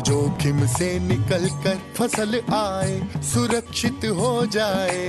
जोखिम से निकल कर फसल आए सुरक्षित हो जाए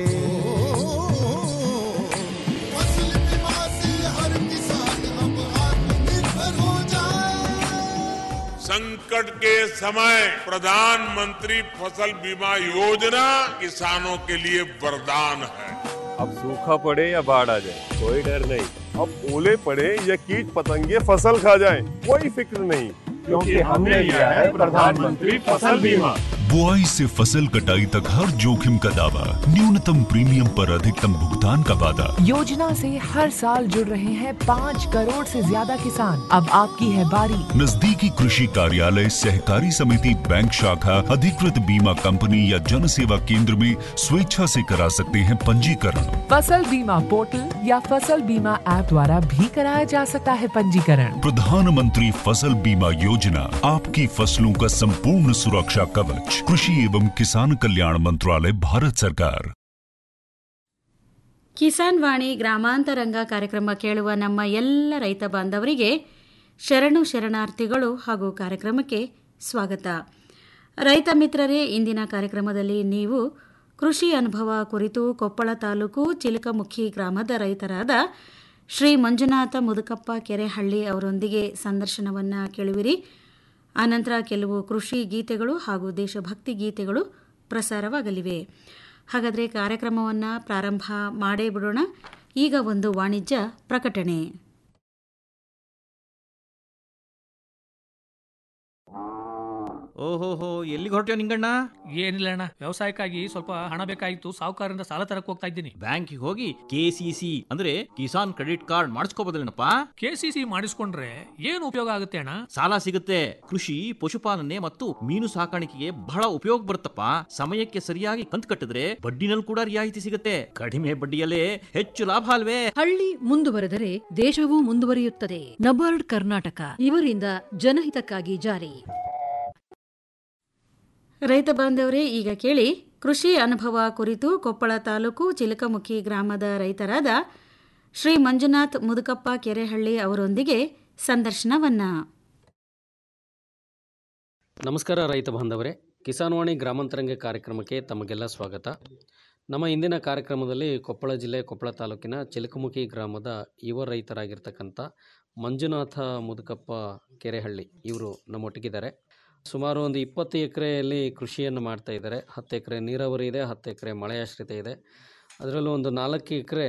फसल बीमा से हर किसान अब आत्मनिर्भर हो जाए संकट के समय प्रधानमंत्री फसल बीमा योजना किसानों के लिए वरदान है अब सूखा पड़े या बाढ़ आ जाए कोई डर नहीं अब ओले पड़े या कीट पतंगे फसल खा जाए कोई फिक्र नहीं क्योंकि हमने लिया है प्रधानमंत्री फसल बीमा बुआई से फसल कटाई तक हर जोखिम का दावा न्यूनतम प्रीमियम पर अधिकतम भुगतान का वादा योजना से हर साल जुड़ रहे हैं पाँच करोड़ से ज्यादा किसान अब आपकी है बारी नजदीकी कृषि कार्यालय सहकारी समिति बैंक शाखा अधिकृत बीमा कंपनी या जन सेवा केंद्र में स्वेच्छा से करा सकते हैं पंजीकरण फसल बीमा पोर्टल या फसल बीमा ऐप द्वारा भी कराया जा सकता है पंजीकरण प्रधानमंत्री फसल बीमा योजना आपकी फसलों का संपूर्ण सुरक्षा कवच कृषि एवं किसान कल्याण मंत्रालय भारत सरकार ಕಿಸಾನ್ ವಾಣಿ ಗ್ರಾಮಾಂತರಂಗ ಕಾರ್ಯಕ್ರಮ ಕೇಳುವ ನಮ್ಮ ಎಲ್ಲ ರೈತ ಬಾಂಧವರಿಗೆ ಶರಣು ಶರಣಾರ್ಥಿಗಳು ಹಾಗೂ ಕಾರ್ಯಕ್ರಮಕ್ಕೆ ಸ್ವಾಗತ ರೈತ ಮಿತ್ರರೇ ಇಂದಿನ ಕಾರ್ಯಕ್ರಮದಲ್ಲಿ ನೀವು ಕೃಷಿ ಅನುಭವ ಕುರಿತು ಕೊಪ್ಪಳ ತಾಲೂಕು ಚಿಲಕಮುಖಿ ಗ್ರಾಮದ ರೈತರಾದ ಶ್ರೀ ಮಂಜುನಾಥ ಮುದುಕಪ್ಪ ಕೆರೆಹಳ್ಳಿ ಅವರೊಂದಿಗೆ ಸಂದರ್ಶನವನ್ನು ಕೇಳುವಿರಿ ಆನಂತರ ಕೆಲವು ಕೃಷಿ ಗೀತೆಗಳು ಹಾಗೂ ದೇಶಭಕ್ತಿ ಗೀತೆಗಳು ಪ್ರಸಾರವಾಗಲಿವೆ ಹಾಗಾದರೆ ಕಾರ್ಯಕ್ರಮವನ್ನು ಪ್ರಾರಂಭ ಮಾಡೇ ಬಿಡೋಣ ಈಗ ಒಂದು ವಾಣಿಜ್ಯ ಪ್ರಕಟಣೆ ಓಹೋಹೋ ಎಲ್ಲಿಗೆ ಹೊರಟ್ಯೋ ನಿಂಗಣ್ಣ ಏನಿಲ್ಲ ಅಣ್ಣ ವ್ಯವಸಾಯಕ್ಕಾಗಿ ಸ್ವಲ್ಪ ಹಣ ಬೇಕಾಗಿತ್ತು ಸಾಹುಕಾರರಿಂದ ಸಾಲ ತರಕ್ ಹೋಗ್ತಾ ಇದ್ದೀನಿ ಬ್ಯಾಂಕಿಗೆ ಹೋಗಿ ಕೆ ಸಿ ಸಿ ಅಂದ್ರೆ ಕಿಸಾನ್ ಕ್ರೆಡಿಟ್ ಕಾರ್ಡ್ ಮಾಡಿಸ್ಕೋಬೋದಲ್ಲೇನಪ್ಪ ಕೆ ಸಿ ಸಿ ಮಾಡಿಸ್ಕೊಂಡ್ರೆ ಏನು ಉಪಯೋಗ ಆಗುತ್ತೆ ಅಣ್ಣ ಸಾಲ ಸಿಗುತ್ತೆ ಕೃಷಿ ಪಶುಪಾಲನೆ ಮತ್ತು ಮೀನು ಸಾಕಾಣಿಕೆಗೆ ಬಹಳ ಉಪಯೋಗ ಬರುತ್ತಪ್ಪ ಸಮಯಕ್ಕೆ ಸರಿಯಾಗಿ ಕಂತು ಕಟ್ಟಿದ್ರೆ ಬಡ್ಡಿನಲ್ಲಿ ಕೂಡ ರಿಯಾಯಿತಿ ಸಿಗುತ್ತೆ ಕಡಿಮೆ ಬಡ್ಡಿಯಲ್ಲೇ ಹೆಚ್ಚು ಲಾಭ ಅಲ್ವೇ ಹಳ್ಳಿ ಮುಂದುವರೆದರೆ ದೇಶವೂ ಮುಂದುವರಿಯುತ್ತದೆ ನಬಾರ್ಡ್ ಕರ್ನಾಟಕ ಇವರಿಂದ ಜನಹಿತಕ್ಕಾಗಿ ಜಾರಿ ರೈತ ಬಾಂಧವರೇ ಈಗ ಕೇಳಿ ಕೃಷಿ ಅನುಭವ ಕುರಿತು ಕೊಪ್ಪಳ ತಾಲೂಕು ಚಿಲಕಮುಖಿ ಗ್ರಾಮದ ರೈತರಾದ ಶ್ರೀ ಮಂಜುನಾಥ್ ಮುದುಕಪ್ಪ ಕೆರೆಹಳ್ಳಿ ಅವರೊಂದಿಗೆ ಸಂದರ್ಶನವನ್ನ ನಮಸ್ಕಾರ ರೈತ ಬಾಂಧವರೇ ಕಿಸಾನ್ವಾಣಿ ಗ್ರಾಮಾಂತರಂಗ ಕಾರ್ಯಕ್ರಮಕ್ಕೆ ತಮಗೆಲ್ಲ ಸ್ವಾಗತ ನಮ್ಮ ಇಂದಿನ ಕಾರ್ಯಕ್ರಮದಲ್ಲಿ ಕೊಪ್ಪಳ ಜಿಲ್ಲೆ ಕೊಪ್ಪಳ ತಾಲೂಕಿನ ಚಿಲಕಮುಖಿ ಗ್ರಾಮದ ಯುವ ರೈತರಾಗಿರ್ತಕ್ಕಂಥ ಮಂಜುನಾಥ ಮುದುಕಪ್ಪ ಕೆರೆಹಳ್ಳಿ ಇವರು ನಮ್ಮೊಟ್ಟಿಗಿದ್ದಾರೆ ಸುಮಾರು ಒಂದು ಇಪ್ಪತ್ತು ಎಕರೆಯಲ್ಲಿ ಕೃಷಿಯನ್ನು ಮಾಡ್ತಾ ಇದ್ದಾರೆ ಹತ್ತು ಎಕರೆ ನೀರಾವರಿ ಇದೆ ಹತ್ತು ಎಕರೆ ಮಳೆಯಾಶ್ರಿತ ಇದೆ ಅದರಲ್ಲೂ ಒಂದು ನಾಲ್ಕು ಎಕರೆ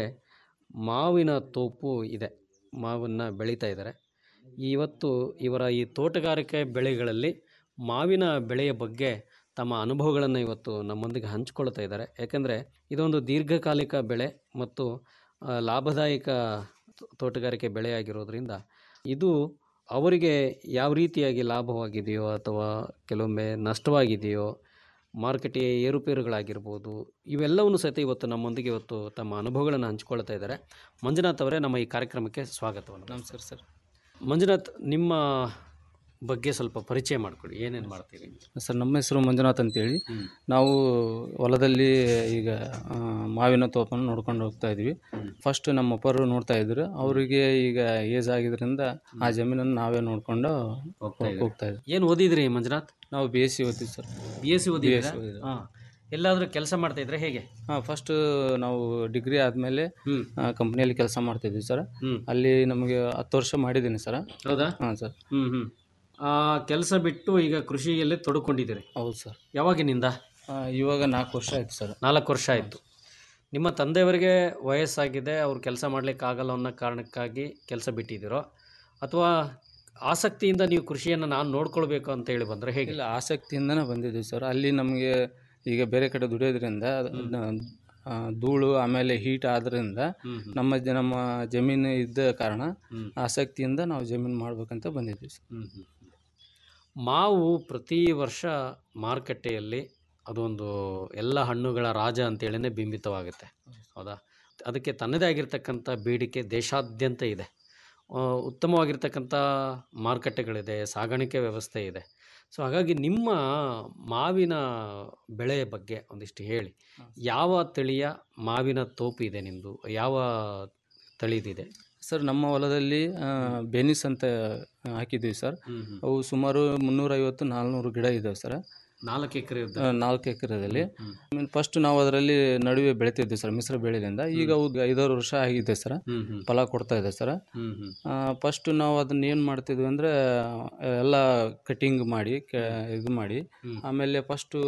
ಮಾವಿನ ತೋಪು ಇದೆ ಮಾವನ್ನು ಬೆಳೀತಾ ಇದ್ದಾರೆ ಇವತ್ತು ಇವರ ಈ ತೋಟಗಾರಿಕೆ ಬೆಳೆಗಳಲ್ಲಿ ಮಾವಿನ ಬೆಳೆಯ ಬಗ್ಗೆ ತಮ್ಮ ಅನುಭವಗಳನ್ನು ಇವತ್ತು ನಮ್ಮೊಂದಿಗೆ ಹಂಚಿಕೊಳ್ತಾ ಇದ್ದಾರೆ ಯಾಕೆಂದರೆ ಇದೊಂದು ದೀರ್ಘಕಾಲಿಕ ಬೆಳೆ ಮತ್ತು ಆ, ಲಾಭದಾಯಕ ತೋ- ತೋಟಗಾರಿಕೆ ಬೆಳೆಯಾಗಿರೋದ್ರಿಂದ ಇದು ಅವರಿಗೆ ಯಾವ ರೀತಿಯಾಗಿ ಲಾಭವಾಗಿದೆಯೋ ಅಥವಾ ಕೆಲವೊಮ್ಮೆ ನಷ್ಟವಾಗಿದೆಯೋ ಮಾರುಕಟ್ಟೆಯ ಏರುಪೇರುಗಳಾಗಿರ್ಬೋದು ಇವೆಲ್ಲವನ್ನು ಸಹಿತ ಇವತ್ತು ನಮ್ಮೊಂದಿಗೆ ಇವತ್ತು ತಮ್ಮ ಅನುಭವಗಳನ್ನು ಹಂಚಿಕೊಳ್ತಾ ಇದ್ದಾರೆ ಮಂಜುನಾಥ್ ಅವರೇ ನಮ್ಮ ಈ ಕಾರ್ಯಕ್ರಮಕ್ಕೆ ಸ್ವಾಗತವನ್ನು ನಮಸ್ಕಾರ ಸರ್ ಮಂಜುನಾಥ್ ನಿಮ್ಮ ಬಗ್ಗೆ ಸ್ವಲ್ಪ ಪರಿಚಯ ಮಾಡಿಕೊಡಿ ಏನೇನು ಮಾಡ್ತೀರಿ ಸರ್ ನಮ್ಮ ಹೆಸರು ಮಂಜುನಾಥ್ ಅಂತೇಳಿ ನಾವು ಹೊಲದಲ್ಲಿ ಈಗ ಆ, ಮಾವಿನ ತೋಪನ್ನು ನೋಡ್ಕೊಂಡು ಹೋಗ್ತಾ ಇದ್ವಿ ಫಸ್ಟ್ ನಮ್ಮ ಅಪ್ಪರು ನೋಡ್ತಾ ಇದ್ರು ಅವರಿಗೆ ಈಗ ಏಜ್ ಆಗಿದ್ರಿಂದ ಆ ಜಮೀನನ್ನು ನಾವೇ ನೋಡ್ಕೊಂಡು ಹೋಗ್ತಾ ಇದ್ವಿ ಏನು ಓದಿದ್ರಿ ಮಂಜುನಾಥ್ ನಾವು ಬಿ ಎಸ್ ಸಿ ಓದ್ತೀವಿ sir B S C B ಓದಿದ್ರಾ ಎಸ್ ಸಿ ಓದಿದ್ದು. ಹಾಂ ಎಲ್ಲಾದರೂ ಕೆಲಸ ಮಾಡ್ತಾ ಇದ್ರೆ ಹೇಗೆ ಹಾಂ ಫಸ್ಟ್ ನಾವು ಡಿಗ್ರಿ ಆದಮೇಲೆ ಕಂಪ್ನಿಯಲ್ಲಿ ಕೆಲಸ ಮಾಡ್ತಿದ್ವಿ ಸರ್ ಹ್ಮ್. ಅಲ್ಲಿ ನಮಗೆ ಹತ್ತು ವರ್ಷ ಮಾಡಿದ್ದೀನಿ ಸರ್ ಹೌದಾ ಹಾಂ ಸರ್ ಹ್ಞೂ ಹ್ಞೂ ಕೆಲಸ ಬಿಟ್ಟು ಈಗ ಕೃಷಿಯಲ್ಲಿ ತೊಡಕೊಂಡಿದ್ದೀರಿ ಹೌದು ಸರ್ ಯಾವಾಗಿನಿಂದ ಇವಾಗ ನಾಲ್ಕು ವರ್ಷ ಆಯ್ತು ಸರ್ ನಾಲ್ಕು ವರ್ಷ ಆಯಿತು ನಿಮ್ಮ ತಂದೆಯವರಿಗೆ ವಯಸ್ಸಾಗಿದೆ ಅವ್ರು ಕೆಲಸ ಮಾಡ್ಲಿಕ್ಕೆ ಆಗಲ್ಲ ಅನ್ನೋ ಕಾರಣಕ್ಕಾಗಿ ಕೆಲಸ ಬಿಟ್ಟಿದ್ದೀರೋ ಅಥವಾ ಆಸಕ್ತಿಯಿಂದ ನೀವು ಕೃಷಿಯನ್ನು ನಾನು ನೋಡ್ಕೊಳ್ಬೇಕು ಅಂತ ಹೇಳಿ ಬಂದರೆ ಹೇಗೆ ಇಲ್ಲ ಆಸಕ್ತಿಯಿಂದನೇ ಬಂದಿದ್ದೀವಿ ಸರ್ ಅಲ್ಲಿ ನಮಗೆ ಈಗ ಬೇರೆ ಕಡೆ ದುಡಿಯೋದ್ರಿಂದ ಆ, ಧೂಳು ಆಮೇಲೆ ಹೀಟ್ ಆದ್ರಿಂದ ನಮ್ಮ ಜ- ನಮ್ಮ ಜಮೀನು ಇದ್ದ ಕಾರಣ ಆಸಕ್ತಿಯಿಂದ ನಾವು ಜಮೀನು ಮಾಡ್ಬೇಕಂತ ಬಂದಿದ್ದೀವಿ ಸರ್ ಹ್ಮ್, ಹ್ಮ್. ಮಾವು ಪ್ರತಿ ವರ್ಷ ಮಾರುಕಟ್ಟೆಯಲ್ಲಿ ಅದೊಂದು ಎಲ್ಲ ಹಣ್ಣುಗಳ ರಾಜ ಅಂತೇಳಿನೇ ಬಿಂಬಿತವಾಗುತ್ತೆ ಹೌದಾ ಅದಕ್ಕೆ ತನ್ನದೇ ಆಗಿರ್ತಕ್ಕಂಥ ಬೇಡಿಕೆ ದೇಶಾದ್ಯಂತ ಇದೆ ಆ, ಉತ್ತಮವಾಗಿರ್ತಕ್ಕಂಥ ಮಾರುಕಟ್ಟೆಗಳಿದೆ ಸಾಗಾಣಿಕೆ ವ್ಯವಸ್ಥೆ ಇದೆ ಸೊ ಹಾಗಾಗಿ ನಿಮ್ಮ ಮಾವಿನ ಬೆಳೆಯ ಬಗ್ಗೆ ಒಂದಿಷ್ಟು ಹೇಳಿ ಯಾವ ತಳಿಯ ಮಾವಿನ ತೋಪು ಇದೆ ನಿಮ್ಮದು ಯಾವ ತಳಿದಿದೆ ಸರ್ ನಮ್ಮ ಹೊಲದಲ್ಲಿ ಆ, ಬೆನಿಸ್ ಅಂತ ಹಾಕಿದ್ವಿ ಸರ್ ಹ್ಮ್, ಹ್ಮ್. ಅವು ಸುಮಾರು ಮುನ್ನೂರೈವತ್ತು ನಾಲ್ನೂರು ಗಿಡ ಇದಾವೆ ಸರ್ ನಾಲ್ಕು ಎಕರೆ ಆ, ನಾಲ್ಕು ಎಕರೆದಲ್ಲಿ ಫಸ್ಟ್ ನಾವು ಅದರಲ್ಲಿ ನಡುವೆ ಬೆಳಿತಿದ್ವಿ ಸರ್ ಮಿಶ್ರ ಬೆಳೆಯಿಂದ ಈಗ ಅವು ಐದಾರು ವರ್ಷ ಆಗಿದೆ ಸರ್ ಹ್ಮ್, ಹ್ಮ್. ಫಲ ಕೊಡ್ತಾ ಇದೆ ಸರ್ ಹ್ಮ್, ಹ್ಮ್. ಫಸ್ಟ್ ನಾವು ಅದನ್ನ ಏನು ಮಾಡ್ತಿದ್ವಿ ಅಂದರೆ ಎಲ್ಲ ಕಟಿಂಗ್ ಮಾಡಿ ಕೆ- ಇದು ಮಾಡಿ ಆಮೇಲೆ ಫಸ್ಟು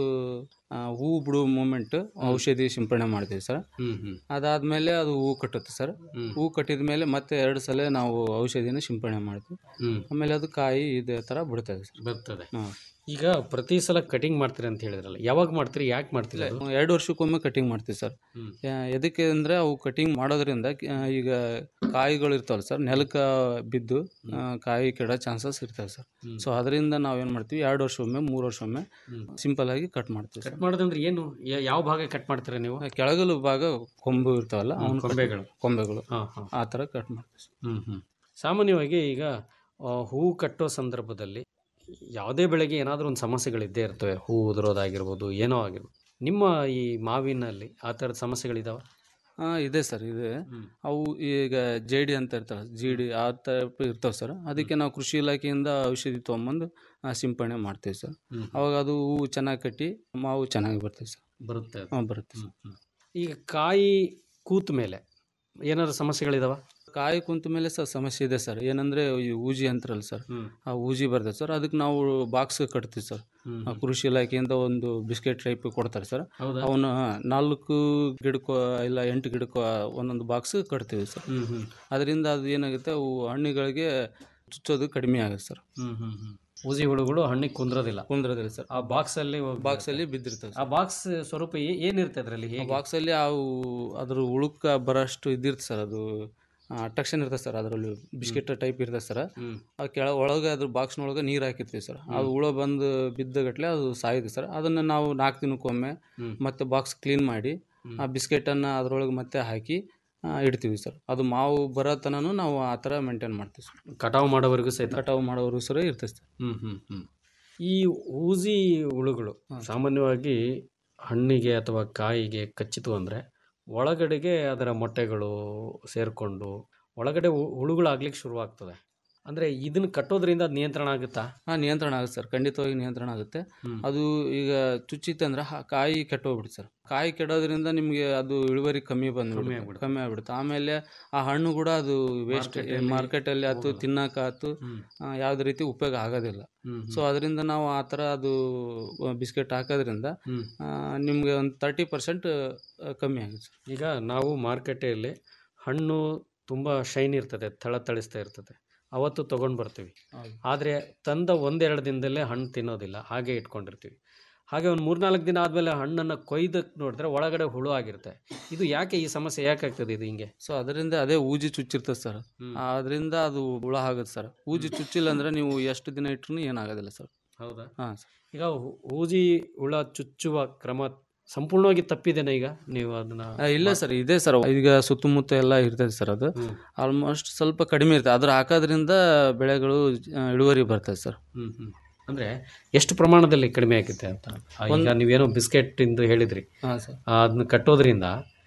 ಹೂ ಬಿಡೋ ಮೂಮೆಂಟ್ ಔಷಧಿ ಸಿಂಪಡಣೆ ಮಾಡ್ತೀವಿ ಸರ್ ಹ್ಮ್, ಹ್ಮ್. ಅದಾದಮೇಲೆ ಅದು ಹೂ ಕಟ್ಟುತ್ತೆ ಸರ್ ಹೂ ಕಟ್ಟಿದ ಮೇಲೆ ಮತ್ತೆ ಎರಡು ಸಲ ನಾವು ಔಷಧಿನ ಸಿಂಪಡಣೆ ಮಾಡ್ತೀವಿ ಹ್ಮ್. ಆಮೇಲೆ ಅದು ಕಾಯಿ ಇದೇ ಥರ ಬಿಡ್ತದೆ ಸರ್ ಬರ್ತದೆ ಹಾಂ ಈಗ ಪ್ರತಿ ಸಲ ಕಟಿಂಗ್ ಮಾಡ್ತೀರಿ ಅಂತ ಹೇಳಿದ್ರಲ್ಲ ಯಾವಾಗ ಮಾಡ್ತೀರಿ ಯಾಕೆ ಮಾಡ್ತೀರಿ ಅದು? ಎರಡು ವರ್ಷಕ್ಕೊಮ್ಮೆ ಕಟಿಂಗ್ ಮಾಡ್ತೀವಿ ಸರ್ ಹ್ಮ್. ಯಾ- ಎದಕ್ಕೆ ಅಂದರೆ ಅವು ಕಟಿಂಗ್ ಮಾಡೋದ್ರಿಂದ ಆ, ಈಗ ಕಾಯಿಗಳು ಇರ್ತಾವಲ್ಲ ಸರ್ ನೆಲಕ್ಕೆ ಬಿದ್ದು ಆ, ಕಾಯಿ ಕೆಡೋ ಚಾನ್ಸಸ್ ಇರ್ತವೆ ಸರ್ ಹ್ಮ್. ಸೊ ಅದರಿಂದ ನಾವೇನು ಮಾಡ್ತೀವಿ ಎರಡು ವರ್ಷಕ್ಕೊಮ್ಮೆ ಮೂರು ವರ್ಷಕ್ಕೊಮ್ಮೆ ಹ್ಮ್. ಸಿಂಪಲ್ ಆಗಿ ಕಟ್ ಮಾಡ್ತೀವಿ ಕಟ್ ಮಾಡೋದಂದ್ರೆ ಏನು ಯಾ- ಯಾವ ಭಾಗ ಕಟ್ ಮಾಡ್ತೀರಾ ನೀವು ಸರ್ ಕೆಳಗಲು ಭಾಗ ಕೊಂಬು ಇರ್ತಾವಲ್ಲ ಹ್ಮ್, ಅವ್ನ ಕೊಂಬೆಗಳು. ಕೊಂಬೆಗಳು ಹಾಂ ಹಾಂ ಆ ಥರ ಕಟ್ ಮಾಡ್ತೀವಿ ಸರ್ ಹ್ಮ್ ಹ್ಮ್ ಸಾಮಾನ್ಯವಾಗಿ ಈಗ ಆ, ಹೂ ಕಟ್ಟೋ ಸಂದರ್ಭದಲ್ಲಿ ಯಾವುದೇ ಬೆಳೆಗೆ ಏನಾದರೂ ಒಂದು ಸಮಸ್ಯೆಗಳಿದ್ದೇ ಇರ್ತವೆ ಹೂ ಉದುರೋದಾಗಿರ್ಬೋದು ಏನೋ ಆಗಿರ್ಬೋದು ನಿಮ್ಮ ಈ ಮಾವಿನಲ್ಲಿ ಆ ಥರದ ಸಮಸ್ಯೆಗಳಿದಾವೆ ಹಾಂ ಇದೆ ಸರ್ ಇದೆ ಅವು ಈಗ ಜೆ ಡಿ ಅಂತ ಇರ್ತಾವೆ ಜಿ ಡಿ ಆ ಟೈಪ್ ಇರ್ತಾವೆ ಸರ್ ಅದಕ್ಕೆ ನಾವು ಕೃಷಿ ಇಲಾಖೆಯಿಂದ ಔಷಧಿ ತೊಗೊಂಬಂದು ಆ, ಸಿಂಪಡಣೆ ಮಾಡ್ತೀವಿ ಸರ್ ಹ್ಮ್. ಅವಾಗ ಅದು ಹೂವು ಚೆನ್ನಾಗಿ ಕಟ್ಟಿ ಮಾವು ಚೆನ್ನಾಗಿ ಬರ್ತದೆ ಸರ್ ಬರುತ್ತೆ ಅದು. ಹಾಂ ಬರುತ್ತೆ ಸರ್ ಈಗ ಕಾಯಿ ಕೂತ ಮೇಲೆ ಏನಾದ್ರು ಸಮಸ್ಯೆಗಳಿದಾವ ಕಾಯಿ ಕುಂತ ಮೇಲೆ ಸರ್ ಸಮಸ್ಯೆ ಇದೆ ಸರ್ ಏನಂದರೆ ಈ ಊಜಿ ಅಂತಾರಲ್ಲ ಸರ್ ಹ್ಮ್. ಆ ಊಜಿ ಬರ್ತದೆ ಸರ್ ಅದಕ್ಕೆ ನಾವು ಬಾಕ್ಸ್ ಕಟ್ತೀವಿ ಸರ್ ಹ್ಮ್. ಆ ಕೃಷಿ ಇಲಾಖೆಯಿಂದ ಒಂದು ಬಿಸ್ಕೆಟ್ ಟೈಪ್ ಕೊಡ್ತಾರೆ ಸರ್ ಹೌದಾ? ಅವನ್ನ ನಾಲ್ಕು ಗಿಡಕ್ಕೋ ಇಲ್ಲ ಎಂಟು ಗಿಡಕ್ಕೋ ಒಂದೊಂದು ಬಾಕ್ಸ್ ಕಟ್ತೀವಿ ಸರ್ ಹ್ಮ್, ಹ್ಮ್. ಅದರಿಂದ ಅದು ಏನಾಗುತ್ತೆ ಅವು ಹಣ್ಣುಗಳಿಗೆ ಚುಚ್ಚೋದು ಕಡಿಮೆ ಆಗುತ್ತೆ ಸರ್ ಹ್ಮ್ ಹ್ಮ್ ಹ್ಮ್ ಊಸಿ ಹುಳುಗಳು ಹಣ್ಣಿಗೆ ಕುಂದ್ರೋದಿಲ್ಲ ಕುಂದ್ರದಿಲ್ಲ ಸರ್ ಆ ಬಾಕ್ಸ್ ಅಲ್ಲಿ ಬಾಕ್ಸ್ ಅಲ್ಲಿ ಬಿದ್ದಿರ್ತದೆ ಆ ಬಾಕ್ಸ್ ಸ್ವರೂಪ ಏ- ಏನಿರುತ್ತೆ ಅದರಲ್ಲಿ ಆ ಬಾಕ್ಸ್ ಅಲ್ಲಿ ಅವು ಅದ್ರ ಉಳುಕ ಬರೋಷ್ಟು ಇದಿರ್ತದೆ ಸರ್ ಅದು ಅಟ್ರಾಕ್ಷನ್ ಇರ್ತದೆ ಸರ್ ಅದರಲ್ಲಿ ಬಿಸ್ಕೆಟ್ ಟೈಪ್ ಇರ್ತದೆ ಸರ್ ಹ್ಮ್. ಆ ಕೆಳ ಒಳಗೆ ಅದ್ರ ಬಾಕ್ಸ್ನೊಳಗೆ ನೀರು ಹಾಕಿರ್ತೀವಿ ಸರ್ ಅದು ಹುಳ ಬಂದು ಬಿದ್ದಗಟ್ಲೆ ಅದು ಸಾಯುತ್ತೆ ಸರ್ ಅದನ್ನು ನಾವು ನಾಲ್ಕು ದಿನಕ್ಕೊಮ್ಮೆ ಹ್ಮ್. ಮತ್ತೆ ಬಾಕ್ಸ್ ಕ್ಲೀನ್ ಮಾಡಿ ಆ ಬಿಸ್ಕೆಟನ್ನು ಅದರೊಳಗೆ ಮತ್ತೆ ಹಾಕಿ ಆ, ಇಡ್ತೀವಿ ಸರ್ ಅದು ಮಾವು ಬರೋ ತನೂ ನಾವು ಆ ಥರ ಮೇಂಟೈನ್ ಮಾಡ್ತೀವಿ ಸರ್ ಕಟಾವು ಮಾಡೋವರೆಗೂ ಸಹಿತ ಕಟಾವು ಮಾಡೋವರೆಗೂ ಸರ್ ಇರ್ತದೆ ಸರ್ ಹ್ಮ್ ಹ್ಮ್ ಹ್ಮ್ ಈ ಊಸಿ ಹುಳುಗಳು ಸಾಮಾನ್ಯವಾಗಿ ಹಣ್ಣಿಗೆ ಅಥವಾ ಕಾಯಿಗೆ ಕಚ್ಚಿತು ಅಂದರೆ ಒಳಗಡೆಗೆ ಅದರ ಮೊಟ್ಟೆಗಳು ಸೇರಿಕೊಂಡು ಒಳಗಡೆ ಹು- ಹುಳುಗಳಾಗ್ಲಿಕ್ಕೆ ಶುರುವಾಗ್ತದೆ ಅಂದರೆ ಇದನ್ನು ಕಟ್ಟೋದ್ರಿಂದ ಅದು ನಿಯಂತ್ರಣ ಆಗುತ್ತಾ ಹಾಂ ನಿಯಂತ್ರಣ ಆಗುತ್ತೆ ಸರ್ ಖಂಡಿತವಾಗಿ ನಿಯಂತ್ರಣ ಆಗುತ್ತೆ ಅದು ಈಗ ಚುಚ್ಚಿತ್ತಂದ್ರೆ ಹ- ಕಾಯಿ ಕೆಟ್ಟೋಗ್ಬಿಡುತ್ತೆ ಸರ್ ಕಾಯಿ ಕೆಡೋದ್ರಿಂದ ನಿಮಗೆ ಅದು ಇಳುವರಿ ಕಮ್ಮಿ ಕಮ್ಮಿ ಬಂದ್ಬಿಡುತ್ತೆ ಆಗ್ಬಿಡುತ್ತೆ. ಕಮ್ಮಿ ಆಗ್ಬಿಡುತ್ತೆ ಆಮೇಲೆ ಆ ಹಣ್ಣು ಕೂಡ ಅದು ವೇಸ್ಟ್ ಮಾರ್ಕೆಟಲ್ಲಿ ಮಾರ್ಕೆಟಲ್ಲಿ ಆಯ್ತು ಹೋಗಲ್ಲ. ತಿನ್ನಕ್ಕಾಯ್ತು ಹ್ಮ್. ಆ, ಯಾವುದೇ ರೀತಿ ಉಪಯೋಗ ಆಗೋದಿಲ್ಲ ಹ್ಮ್, ಹ್ಮ್. ಸೊ ಅದರಿಂದ ನಾವು ಆ ಥರ ಅದು ಬಿಸ್ಕೆಟ್ ಹಾಕೋದ್ರಿಂದ ಹ್ಮ್. ನಿಮಗೆ ಒಂದು ತರ್ಟಿ ಪರ್ಸೆಂಟ್ ಕಮ್ಮಿ ಆಗುತ್ತೆ ಸರ್ ಈಗ ನಾವು ಮಾರುಕಟ್ಟೆಯಲ್ಲಿ ಹಣ್ಣು ತುಂಬ ಶೈನ್ ಇರ್ತದೆ ಥಳಥಳಿಸ್ತಾ ಇರ್ತದೆ ಅವತ್ತು ತೊಗೊಂಡು ಬರ್ತೀವಿ ಹೌದು. ಆದರೆ ತಂದ ಒಂದೆರಡು ದಿನದಲ್ಲೇ ಹಣ್ಣು ತಿನ್ನೋದಿಲ್ಲ ಹಾಗೆ ಇಟ್ಕೊಂಡಿರ್ತೀವಿ ಹಾಗೆ ಒಂದು ಮೂರ್ನಾಲ್ಕು ದಿನ ಆದಮೇಲೆ ಹಣ್ಣನ್ನು ಕೊಯ್ದಕ್ಕೆ ನೋಡಿದ್ರೆ ಒಳಗಡೆ ಹುಳು ಆಗಿರುತ್ತೆ ಇದು ಯಾಕೆ ಈ ಸಮಸ್ಯೆ ಯಾಕೆ ಆಗ್ತದೆ ಇದು ಹಿಂಗೆ ಸೊ ಅದರಿಂದ ಅದೇ ಊಜಿ ಚುಚ್ಚಿರ್ತದೆ ಸರ್ ಅದರಿಂದ ಅದು ಹುಳ ಆಗುತ್ತೆ ಸರ್ ಊಜಿ ಚುಚ್ಚಿಲ್ಲ ಅಂದರೆ ನೀವು ಎಷ್ಟು ದಿನ ಇಟ್ರು ಏನಾಗೋದಿಲ್ಲ ಸರ್ ಹೌದಾ ಹಾಂ ಸರ್ ಈಗ ಹು- ಹೂಜಿ ಹುಳ ಚುಚ್ಚುವ ಕ್ರಮ ಸಂಪೂರ್ಣವಾಗಿ ತಪ್ಪಿದೇನೆ ಈಗ ನೀವು ಅದನ್ನ ಆ, ಇಲ್ಲ ಸರ್ ಇದೆ ಸರ್ ಈಗ ಸುತ್ತಮುತ್ತ ಎಲ್ಲ ಇರ್ತದೆ ಸರ್ ಅದು ಆಲ್ಮೋಸ್ಟ್ ಸ್ವಲ್ಪ ಕಡಿಮೆ ಇರ್ತದೆ ಅದ್ರ ಹಾಕೋದ್ರಿಂದ ಬೆಳೆಗಳು ಆ, ಇಳುವರಿ ಬರ್ತದೆ ಸರ್ ಹ್ಮ್ ಹ್ಮ್ ಅಂದ್ರೆ ಎಷ್ಟು ಪ್ರಮಾಣದಲ್ಲಿ ಕಡಿಮೆ ಆಗುತ್ತೆ ಅಂತ ಆ, ಈಗ ನೀವೇನೋ ಬಿಸ್ಕೆಟ್ ಇಂದು ಹೇಳಿದ್ರಿ ಹಾಂ ಸರ್ ಅದನ್ನ ಕಟ್ಟೋದ್ರಿಂದ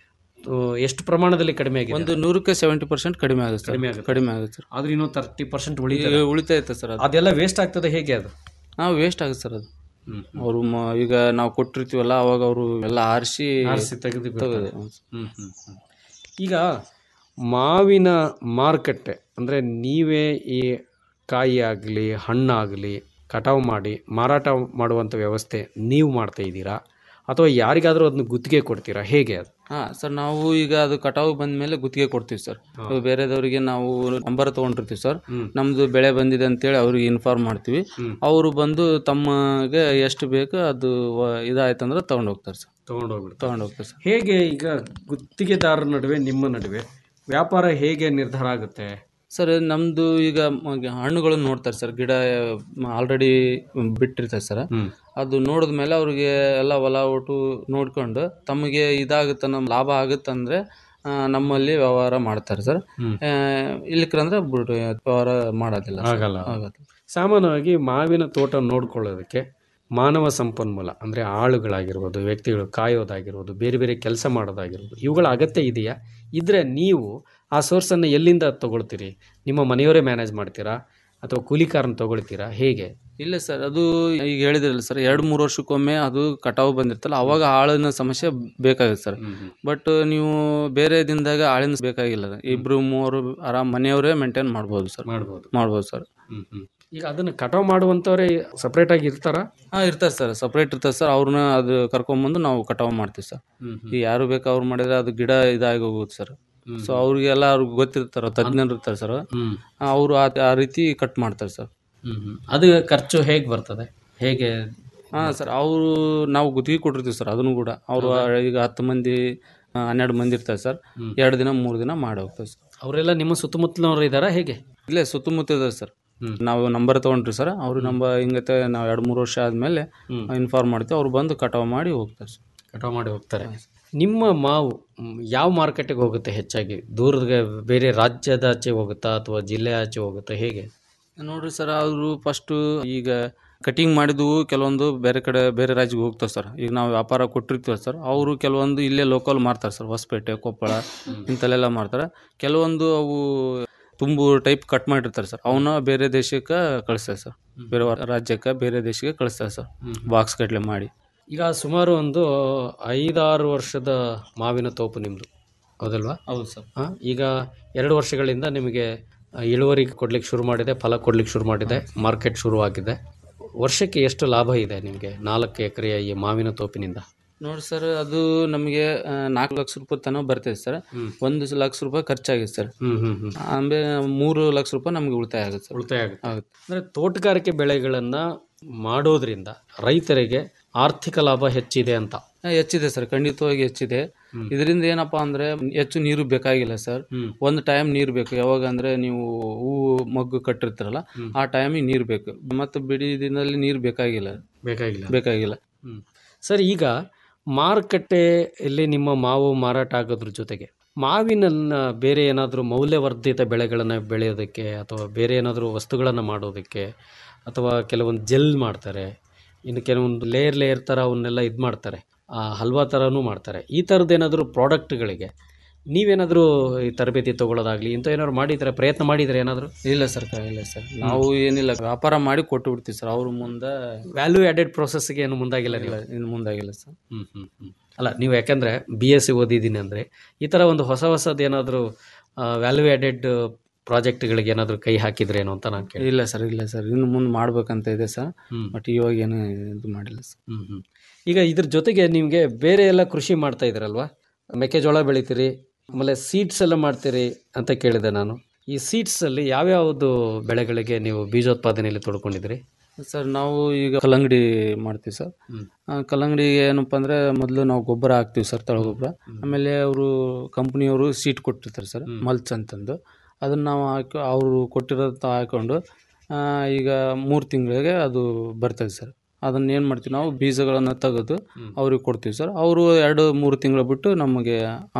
ಆ, ಎಷ್ಟು ಪ್ರಮಾಣದಲ್ಲಿ ಕಡಿಮೆ ಆಗಿದೆ ಒಂದು ನೂರಕ್ಕೆ ಸೆವೆಂಟಿ ಪರ್ಸೆಂಟ್ ಕಡಿಮೆ ಆಗುತ್ತೆ ಸರ್ ಕಡಿಮೆ ಆಗುತ್ತೆ. ಕಡಿಮೆ ಆಗುತ್ತೆ ಸರ್ ಆದ್ರೆ ಇನ್ನೂ ತರ್ಟಿ ಪರ್ಸೆಂಟ್ ಉಳಿ ಈಗ ಉಳಿತೈತೆ ಸರ್ ಅದು ಅದೆಲ್ಲ ವೇಸ್ಟ್ ಆಗ್ತದೆ ಹೇಗೆ ಅದು ಹಾಂ ವೇಸ್ಟ್ ಆಗುತ್ತೆ ಸರ್ ಅದು ಹ್ಮ್, ಅವರು ಈಗ ನಾವು ಕೊಟ್ಟಿರ್ತೀವಲ್ಲ ಅವಾಗ ಅವರು ಎಲ್ಲ ಆರಿಸಿ ಆರಿಸಿ ತೆಗೆದು ಬಿಡ್ತಾರೆ. ತೆಗೆದು ಹ್ಮ್, ಹ್ಮ್, ಹ್ಮ್. ಈಗ ಮಾವಿನ ಮಾರುಕಟ್ಟೆ ಅಂದರೆ ನೀವೇ ಈ ಕಾಯಿ ಆಗಲಿ ಹಣ್ಣಾಗಲಿ ಕಟಾವು ಮಾಡಿ ಮಾರಾಟ ಮಾಡುವಂಥ ವ್ಯವಸ್ಥೆ ನೀವು ಮಾಡ್ತಾ ಇದ್ದೀರಾ ಅಥವಾ ಯಾರಿಗಾದರೂ ಅದನ್ನ ಗುತ್ತಿಗೆ ಕೊಡ್ತೀರಾ ಹೇಗೆ ಅದು ಹಾಂ ಸರ್ ನಾವು ಈಗ ಅದು ಕಟಾವು ಬಂದ ಮೇಲೆ ಗುತ್ತಿಗೆ ಕೊಡ್ತೀವಿ ಸರ್ ಇವಾಗ ಬೇರೆದವರಿಗೆ ನಾವು ನಂಬರ್ ತೊಗೊಂಡಿರ್ತೀವಿ ಸರ್ ನಮ್ಮದು ಬೆಳೆ ಬಂದಿದೆ ಅಂತೇಳಿ ಅವ್ರಿಗೆ ಇನ್ಫಾರ್ಮ್ ಮಾಡ್ತೀವಿ ಅವರು ಬಂದು ತಮಗೆ ಎಷ್ಟು ಬೇಕು ಅದು ವ- ಇದಾಯ್ತಂದ್ರೆ ತೊಗೊಂಡು ಹೋಗ್ತಾರೆ ಸರ್ ತೊಗೊಂಡು ಹೋಗ್ಬಿಡ್ತಾರೆ ತೊಗೊಂಡು ಹೋಗ್ತಾರೆ ಸರ್ ಹೇಗೆ ಈಗ ಗುತ್ತಿಗೆದಾರರ ನಡುವೆ ನಿಮ್ಮ ನಡುವೆ ವ್ಯಾಪಾರ ಹೇಗೆ ನಿರ್ಧಾರ ಆಗುತ್ತೆ ಸರ್ ನಮ್ಮದು ಈಗ ಮ- ಹಣ್ಣುಗಳನ್ನು ನೋಡ್ತಾರೆ ಸರ್ ಗಿಡ ಆಲ್ರೆಡಿ ಬಿಟ್ಟಿರ್ತಾರೆ ಸರ್ ಅದು ನೋಡಿದ ಮೇಲೆ ಅವ್ರಿಗೆ ಎಲ್ಲ ಹೊಲ ಒಟ್ಟು ನೋಡ್ಕೊಂಡು ತಮಗೆ ಇದಾಗುತ್ತೆ ನಮ್ಮ ಲಾಭ ಆಗುತ್ತಂದ್ರೆ ಆ, ನಮ್ಮಲ್ಲಿ ವ್ಯವಹಾರ ಮಾಡ್ತಾರೆ ಸರ್ ಆ, ಇಲ್ಲಿಕ್ರಂದ್ರೆ ಬಿಟ್ಟು ವ್ಯವಹಾರ ಮಾಡೋದಿಲ್ಲ ಸರ್. ಆಗಲ್ಲ ಆಗಲ್ಲ ಸಾಮಾನ್ಯವಾಗಿ ಮಾವಿನ ತೋಟ ನೋಡ್ಕೊಳ್ಳೋದಕ್ಕೆ ಮಾನವ ಸಂಪನ್ಮೂಲ ಅಂದರೆ ಆಳುಗಳಾಗಿರ್ಬೋದು ವ್ಯಕ್ತಿಗಳು ಕಾಯೋದಾಗಿರ್ಬೋದು ಬೇರೆ ಬೇರೆ ಕೆಲಸ ಮಾಡೋದಾಗಿರ್ಬೋದು ಇವುಗಳ ಅಗತ್ಯ ಇದೆಯಾ ಇದ್ದರೆ ನೀವು ಆ ಸೋರ್ಸನ್ನು ಎಲ್ಲಿಂದ ತಗೊಳ್ತೀರಿ ನಿಮ್ಮ ಮನೆಯವರೇ ಮ್ಯಾನೇಜ್ ಮಾಡ್ತೀರಾ ಅಥವಾ ಕೂಲಿಕಾರನ ತಗೊಳ್ತೀರಾ ಹೇಗೆ ಇಲ್ಲ ಸರ್ ಅದು ಈಗ ಹೇಳಿದ್ರಲ್ಲ ಸರ್ ಎರಡು ಮೂರು ವರ್ಷಕ್ಕೊಮ್ಮೆ ಅದು ಕಟಾವು ಬಂದಿರ್ತಲ್ಲ ಅವಾಗ ಆಳಿನ ಸಮಸ್ಯೆ ಬೇಕಾಗುತ್ತೆ ಸರ್ ಬಟ್ ನೀವು ಬೇರೆ ದಿನದಾಗ ಆಳಿನ ಬೇಕಾಗಿಲ್ಲ ಇಬ್ರು ಮೂವರು ಆರಾಮ್ ಮನೆಯವರೇ ಮೇಂಟೈನ್ ಮಾಡ್ಬೋದು ಸರ್ ಮಾಡ್ಬೋದು ಮಾಡ್ಬೋದು ಸರ್ ಈಗ ಅದನ್ನು ಕಟಾವು ಮಾಡುವಂಥವ್ರೇ ಸಪ್ರೇಟಾಗಿ ಇರ್ತಾರಾ ಹಾಂ ಇರ್ತಾರೆ ಸರ್ ಸಪ್ರೇಟ್ ಇರ್ತಾರೆ ಸರ್ ಅವ್ರನ್ನ ಅದು ಕರ್ಕೊಂಬಂದು ನಾವು ಕಟಾವು ಮಾಡ್ತೀವಿ ಸರ್ ಈಗ ಯಾರು ಬೇಕು ಅವ್ರು ಮಾಡಿದ್ರೆ ಅದು ಗಿಡ ಇದಾಗಿ ಹೋಗುತ್ತೆ ಸರ್ ಸೊ ಅವ್ರಿಗೆಲ್ಲ ಅವ್ರಿಗೆ ಗೊತ್ತಿರ್ತಾರೆ ತಜ್ಞರು ಇರ್ತಾರೆ ಸರ್ ಅವರು ಆ ರೀತಿ ಕಟ್ ಮಾಡ್ತಾರೆ ಸರ್ ಅದು ಖರ್ಚು ಹೇಗೆ ಬರ್ತದೆ ಹೇಗೆ ಹಾಂ ಸರ್ ಅವರು ನಾವು ಗುತ್ತಿಗೆ ಕೊಟ್ಟಿರ್ತೀವಿ ಸರ್ ಅದನ್ನು ಕೂಡ ಅವರು ಈಗ ಹತ್ತು ಮಂದಿ ಆ, ಹನ್ನೆರಡು ಮಂದಿ ಇರ್ತಾರೆ ಸರ್ ಎರಡು ದಿನ ಮೂರು ದಿನ ಮಾಡಿ ಹೋಗ್ತಾರೆ ಸರ್ ಅವರೆಲ್ಲ ನಿಮ್ಮ ಸುತ್ತಮುತ್ತಲಿನವರು ಇದ್ದಾರಾ ಹೇಗೆ ಇಲ್ಲೇ ಸುತ್ತಮುತ್ತ ಇದ್ದಾರೆ ಸರ್ ನಾವು ನಂಬರ್ ತೊಗೊಂಡ್ರಿ ಸರ್ ಅವ್ರು ನಂಬರ್ ಹಿಂಗತ್ತೆ ನಾವು ಎರಡು ಮೂರು ವರ್ಷ ಆದಮೇಲೆ ಇನ್ಫಾರ್ಮ್ ಮಾಡ್ತೀವಿ ಅವ್ರು ಬಂದು ಕಟಾವು ಮಾಡಿ ಹೋಗ್ತಾರೆ ಸರ್ ಕಟಾವು ಮಾಡಿ ಹೋಗ್ತಾರೆ ನಿಮ್ಮ ಮಾವು ಮ್, ಯಾವ ಮಾರ್ಕೆಟಿಗೆ ಹೋಗುತ್ತೆ ಹೆಚ್ಚಾಗಿ ದೂರದ ಬೇರೆ ರಾಜ್ಯದಾಚೆ ಹೋಗುತ್ತಾ ಅಥವಾ ಜಿಲ್ಲೆ ಆಚೆ ಹೋಗುತ್ತಾ ಹೇಗೆ ನೋಡ್ರಿ ಸರ್ ಅವರು ಫಸ್ಟು ಈಗ ಕಟಿಂಗ್ ಮಾಡಿದ್ವು ಕೆಲವೊಂದು ಬೇರೆ ಕಡೆ ಬೇರೆ ರಾಜ್ಯಕ್ಕೆ ಹೋಗ್ತಾರೆ ಸರ್ ಈಗ ನಾವು ವ್ಯಾಪಾರ ಕೊಟ್ಟಿರ್ತೀವಿ ಸರ್ ಅವರು ಕೆಲವೊಂದು ಇಲ್ಲೇ ಲೋಕಲ್ ಮಾರ್ತಾರೆ ಸರ್ ಹೊಸಪೇಟೆ ಕೊಪ್ಪಳ ಇಂಥಲ್ಲೆಲ್ಲ ಮಾರ್ತಾರೆ ಕೆಲವೊಂದು ಅವು ತುಂಬು ಟೈಪ್ ಕಟ್ ಮಾಡಿರ್ತಾರೆ ಸರ್ ಅವನ್ನ ಬೇರೆ ದೇಶಕ್ಕೆ ಕಳಿಸ್ತಾರೆ ಸರ್ ಬೇರೆ ರಾಜ್ಯಕ್ಕೆ ಬೇರೆ ದೇಶಕ್ಕೆ ಕಳಿಸ್ತಾರೆ ಸರ್ ಬಾಕ್ಸ್ ಗಟ್ಟಲೆ ಮಾಡಿ ಈಗ ಸುಮಾರು ಒಂದು ಐದಾರು ವರ್ಷದ ಮಾವಿನ ತೋಪು ನಿಮ್ಮದು ಹೌದಲ್ವಾ ಹೌದು ಸರ್ ಹಾಂ ಈಗ ಎರಡು ವರ್ಷಗಳಿಂದ ನಿಮಗೆ ಆ, ಇಳುವರಿ ಕೊಡ್ಲಿಕ್ಕೆ ಶುರು ಮಾಡಿದೆ ಫಲ ಕೊಡ್ಲಿಕ್ಕೆ ಶುರು ಮಾಡಿದೆ ಮಾರ್ಕೆಟ್ ಶುರುವಾಗಿದೆ ವರ್ಷಕ್ಕೆ ಎಷ್ಟು ಲಾಭ ಇದೆ ನಿಮಗೆ ನಾಲ್ಕು ಎಕರೆಯ ಈ ಮಾವಿನ ತೋಪಿನಿಂದ ನೋಡಿ ಸರ್ ಅದು ನಮಗೆ ಆ, ನಾಲ್ಕು ಲಕ್ಷ ರೂಪಾಯಿ ತನಕ ಬರ್ತೈತೆ ಸರ್ ಒಂದು ಲಕ್ಷ ರೂಪಾಯಿ ಖರ್ಚಾಗಿದೆ ಸರ್ ಹ್ಮ್ ಹ್ಮ್ ಹ್ಮ್ ಆಮೇಲೆ ಮೂರು ಲಕ್ಷ ರೂಪಾಯಿ ನಮಗೆ ಉಳಿತಾಯ ಆಗುತ್ತೆ ಸರ್ ಉಳಿತಾಯ ಆಗುತ್ತೆ ಆಗುತ್ತೆ ಅಂದರೆ ತೋಟಗಾರಿಕೆ ಬೆಳೆಗಳನ್ನು ಮಾಡೋದ್ರಿಂದ ರೈತರಿಗೆ ಆರ್ಥಿಕ ಲಾಭ ಹೆಚ್ಚಿದೆ ಅಂತ ಆ, ಹೆಚ್ಚಿದೆ ಸರ್ ಖಂಡಿತವಾಗಿ ಹೆಚ್ಚಿದೆ ಇದರಿಂದ ಏನಪ್ಪಾ ಅಂದ್ರೆ ಹೆಚ್ಚು ನೀರು ಬೇಕಾಗಿಲ್ಲ ಸರ್ ಒಂದು ಟೈಮ್ ನೀರು ಬೇಕು ಯಾವಾಗ ಅಂದ್ರೆ ನೀವು ಹೂವು ಮಗ್ಗು ಕಟ್ಟಿರ್ತಾರಲ್ಲ ಆ ಟೈಮಿಗೆ ನೀರು ಬೇಕು ಮತ್ತು ಬಿಡಿ ದಿನದಲ್ಲಿ ನೀರು ಬೇಕಾಗಿಲ್ಲ ಬೇಕಾಗಿಲ್ಲ ಬೇಕಾಗಿಲ್ಲ ಹ್ಮ್. ಸರ್ ಈಗ ಮಾರುಕಟ್ಟೆಯಲ್ಲಿ ನಿಮ್ಮ ಮಾವು ಮಾರಾಟ ಆಗೋದ್ರ ಜೊತೆಗೆ ಮಾವಿನನ್ನ ಬೇರೆ ಏನಾದರೂ ಮೌಲ್ಯವರ್ಧಿತ ಬೆಳೆಗಳನ್ನು ಬೆಳೆಯೋದಕ್ಕೆ ಅಥವಾ ಬೇರೆ ಏನಾದರೂ ವಸ್ತುಗಳನ್ನು ಮಾಡೋದಕ್ಕೆ ಅಥವಾ ಕೆಲವೊಂದು ಜೆಲ್ ಮಾಡ್ತಾರೆ ಇನ್ನು ಕೆಲವೊಂದು ಲೇಯರ್ ಲೇಯರ್ ಥರ ಅವನ್ನೆಲ್ಲ ಇದು ಮಾಡ್ತಾರೆ ಆ, ಹಲ್ವಾ ಥರನೂ ಮಾಡ್ತಾರೆ ಈ ಥರದ್ದು ಏನಾದರೂ ಪ್ರಾಡಕ್ಟ್ಗಳಿಗೆ ನೀವೇನಾದರೂ ಈ ತರಬೇತಿ ತಗೊಳ್ಳೋದಾಗಲಿ ಇಂಥ ಏನಾದ್ರು ಮಾಡಿದ್ರೆ ಪ್ರಯತ್ನ ಮಾಡಿದ್ರೆ ಏನಾದರೂ ಇಲ್ಲ ಸರ್ ಇಲ್ಲ ಸರ್ ನಾವು ಏನಿಲ್ಲ ವ್ಯಾಪಾರ ಮಾಡಿ ಕೊಟ್ಟು ಬಿಡ್ತೀವಿ ಸರ್ ಅವ್ರ ಮುಂದೆ ವ್ಯಾಲ್ಯೂ ಆ್ಯಡೆಡ್ ಪ್ರೊಸೆಸ್ಗೆ ಏನು ಮುಂದಾಗಿಲ್ಲ ನೀವು ಇನ್ನು ಮುಂದಾಗಿಲ್ಲ ಸರ್ ಹ್ಮ್ ಹ್ಮ್ ಹ್ಮ್. ಅಲ್ಲ ನೀವು ಯಾಕಂದರೆ ಬಿ ಎಸ್ ಸಿ ಓದಿದ್ದೀನಿ ಅಂದರೆ ಈ ಥರ ಒಂದು ಹೊಸ ಹೊಸದು ಏನಾದರೂ ವ್ಯಾಲ್ಯೂ ಆ್ಯಡೆಡ್ ಪ್ರಾಜೆಕ್ಟ್ಗಳಿಗೆ ಏನಾದರೂ ಕೈ ಹಾಕಿದ್ರೇನೋ ಅಂತ ನಾನು ಕೇಳಿ ಇಲ್ಲ ಸರ್ ಇಲ್ಲ ಸರ್ ಇನ್ನು ಮುಂದೆ ಮಾಡ್ಬೇಕಂತ ಇದೆ ಸರ್ ಹ್ಮ್. ಬಟ್ ಇವಾಗ ಏನು ಇದು ಮಾಡಿಲ್ಲ ಸರ್ ಹ್ಮ್ ಹ್ಮ್. ಈಗ ಇದ್ರ ಜೊತೆಗೆ ನಿಮಗೆ ಬೇರೆ ಎಲ್ಲ ಕೃಷಿ ಮಾಡ್ತಾ ಇದ್ದೀರಲ್ವಾ ಮೆಕ್ಕೆಜೋಳ ಬೆಳಿತೀರಿ ಆಮೇಲೆ ಸೀಡ್ಸ್ ಎಲ್ಲ ಮಾಡ್ತೀರಿ ಅಂತ ಕೇಳಿದೆ ನಾನು ಈ ಸೀಡ್ಸಲ್ಲಿ ಯಾವ್ಯಾವುದು ಬೆಳೆಗಳಿಗೆ ನೀವು ಬೀಜೋತ್ಪಾದನೆಯಲ್ಲಿ ತೊಡ್ಕೊಂಡಿದ್ದೀರಿ ಸರ್ ನಾವು ಈಗ ಕಲ್ಲಂಗಡಿ ಮಾಡ್ತೀವಿ ಸರ್ ಹ್ಮ್. ಆ, ಕಲ್ಲಂಗಡಿಗೆ ಏನಪ್ಪ ಅಂದರೆ ಮೊದಲು ನಾವು ಗೊಬ್ಬರ ಹಾಕ್ತೀವಿ ಸರ್ ತಳ ಗೊಬ್ಬರ ಆಮೇಲೆ ಅವರು ಕಂಪ್ನಿಯವರು ಸೀಟ್ ಕೊಟ್ಟಿರ್ತಾರೆ ಸರ್ ಮಲ್ಚ್ ಅಂತಂದು ಅದನ್ನು ನಾವು ಹಾಕಿ ಅವರು ಕೊಟ್ಟಿರೋದು ಹಾಕೊಂಡು ಆ, ಈಗ ಮೂರು ತಿಂಗಳಿಗೆ ಅದು ಬರ್ತದೆ ಸರ್ ಅದನ್ನ ಏನು ಮಾಡ್ತೀವಿ ನಾವು ಬೀಜಗಳನ್ನು ತೆಗೆದು ಅವ್ರಿಗೆ ಕೊಡ್ತೀವಿ ಸರ್ ಅವರು ಎರಡು ಮೂರು ತಿಂಗಳು ಬಿಟ್ಟು ನಮಗೆ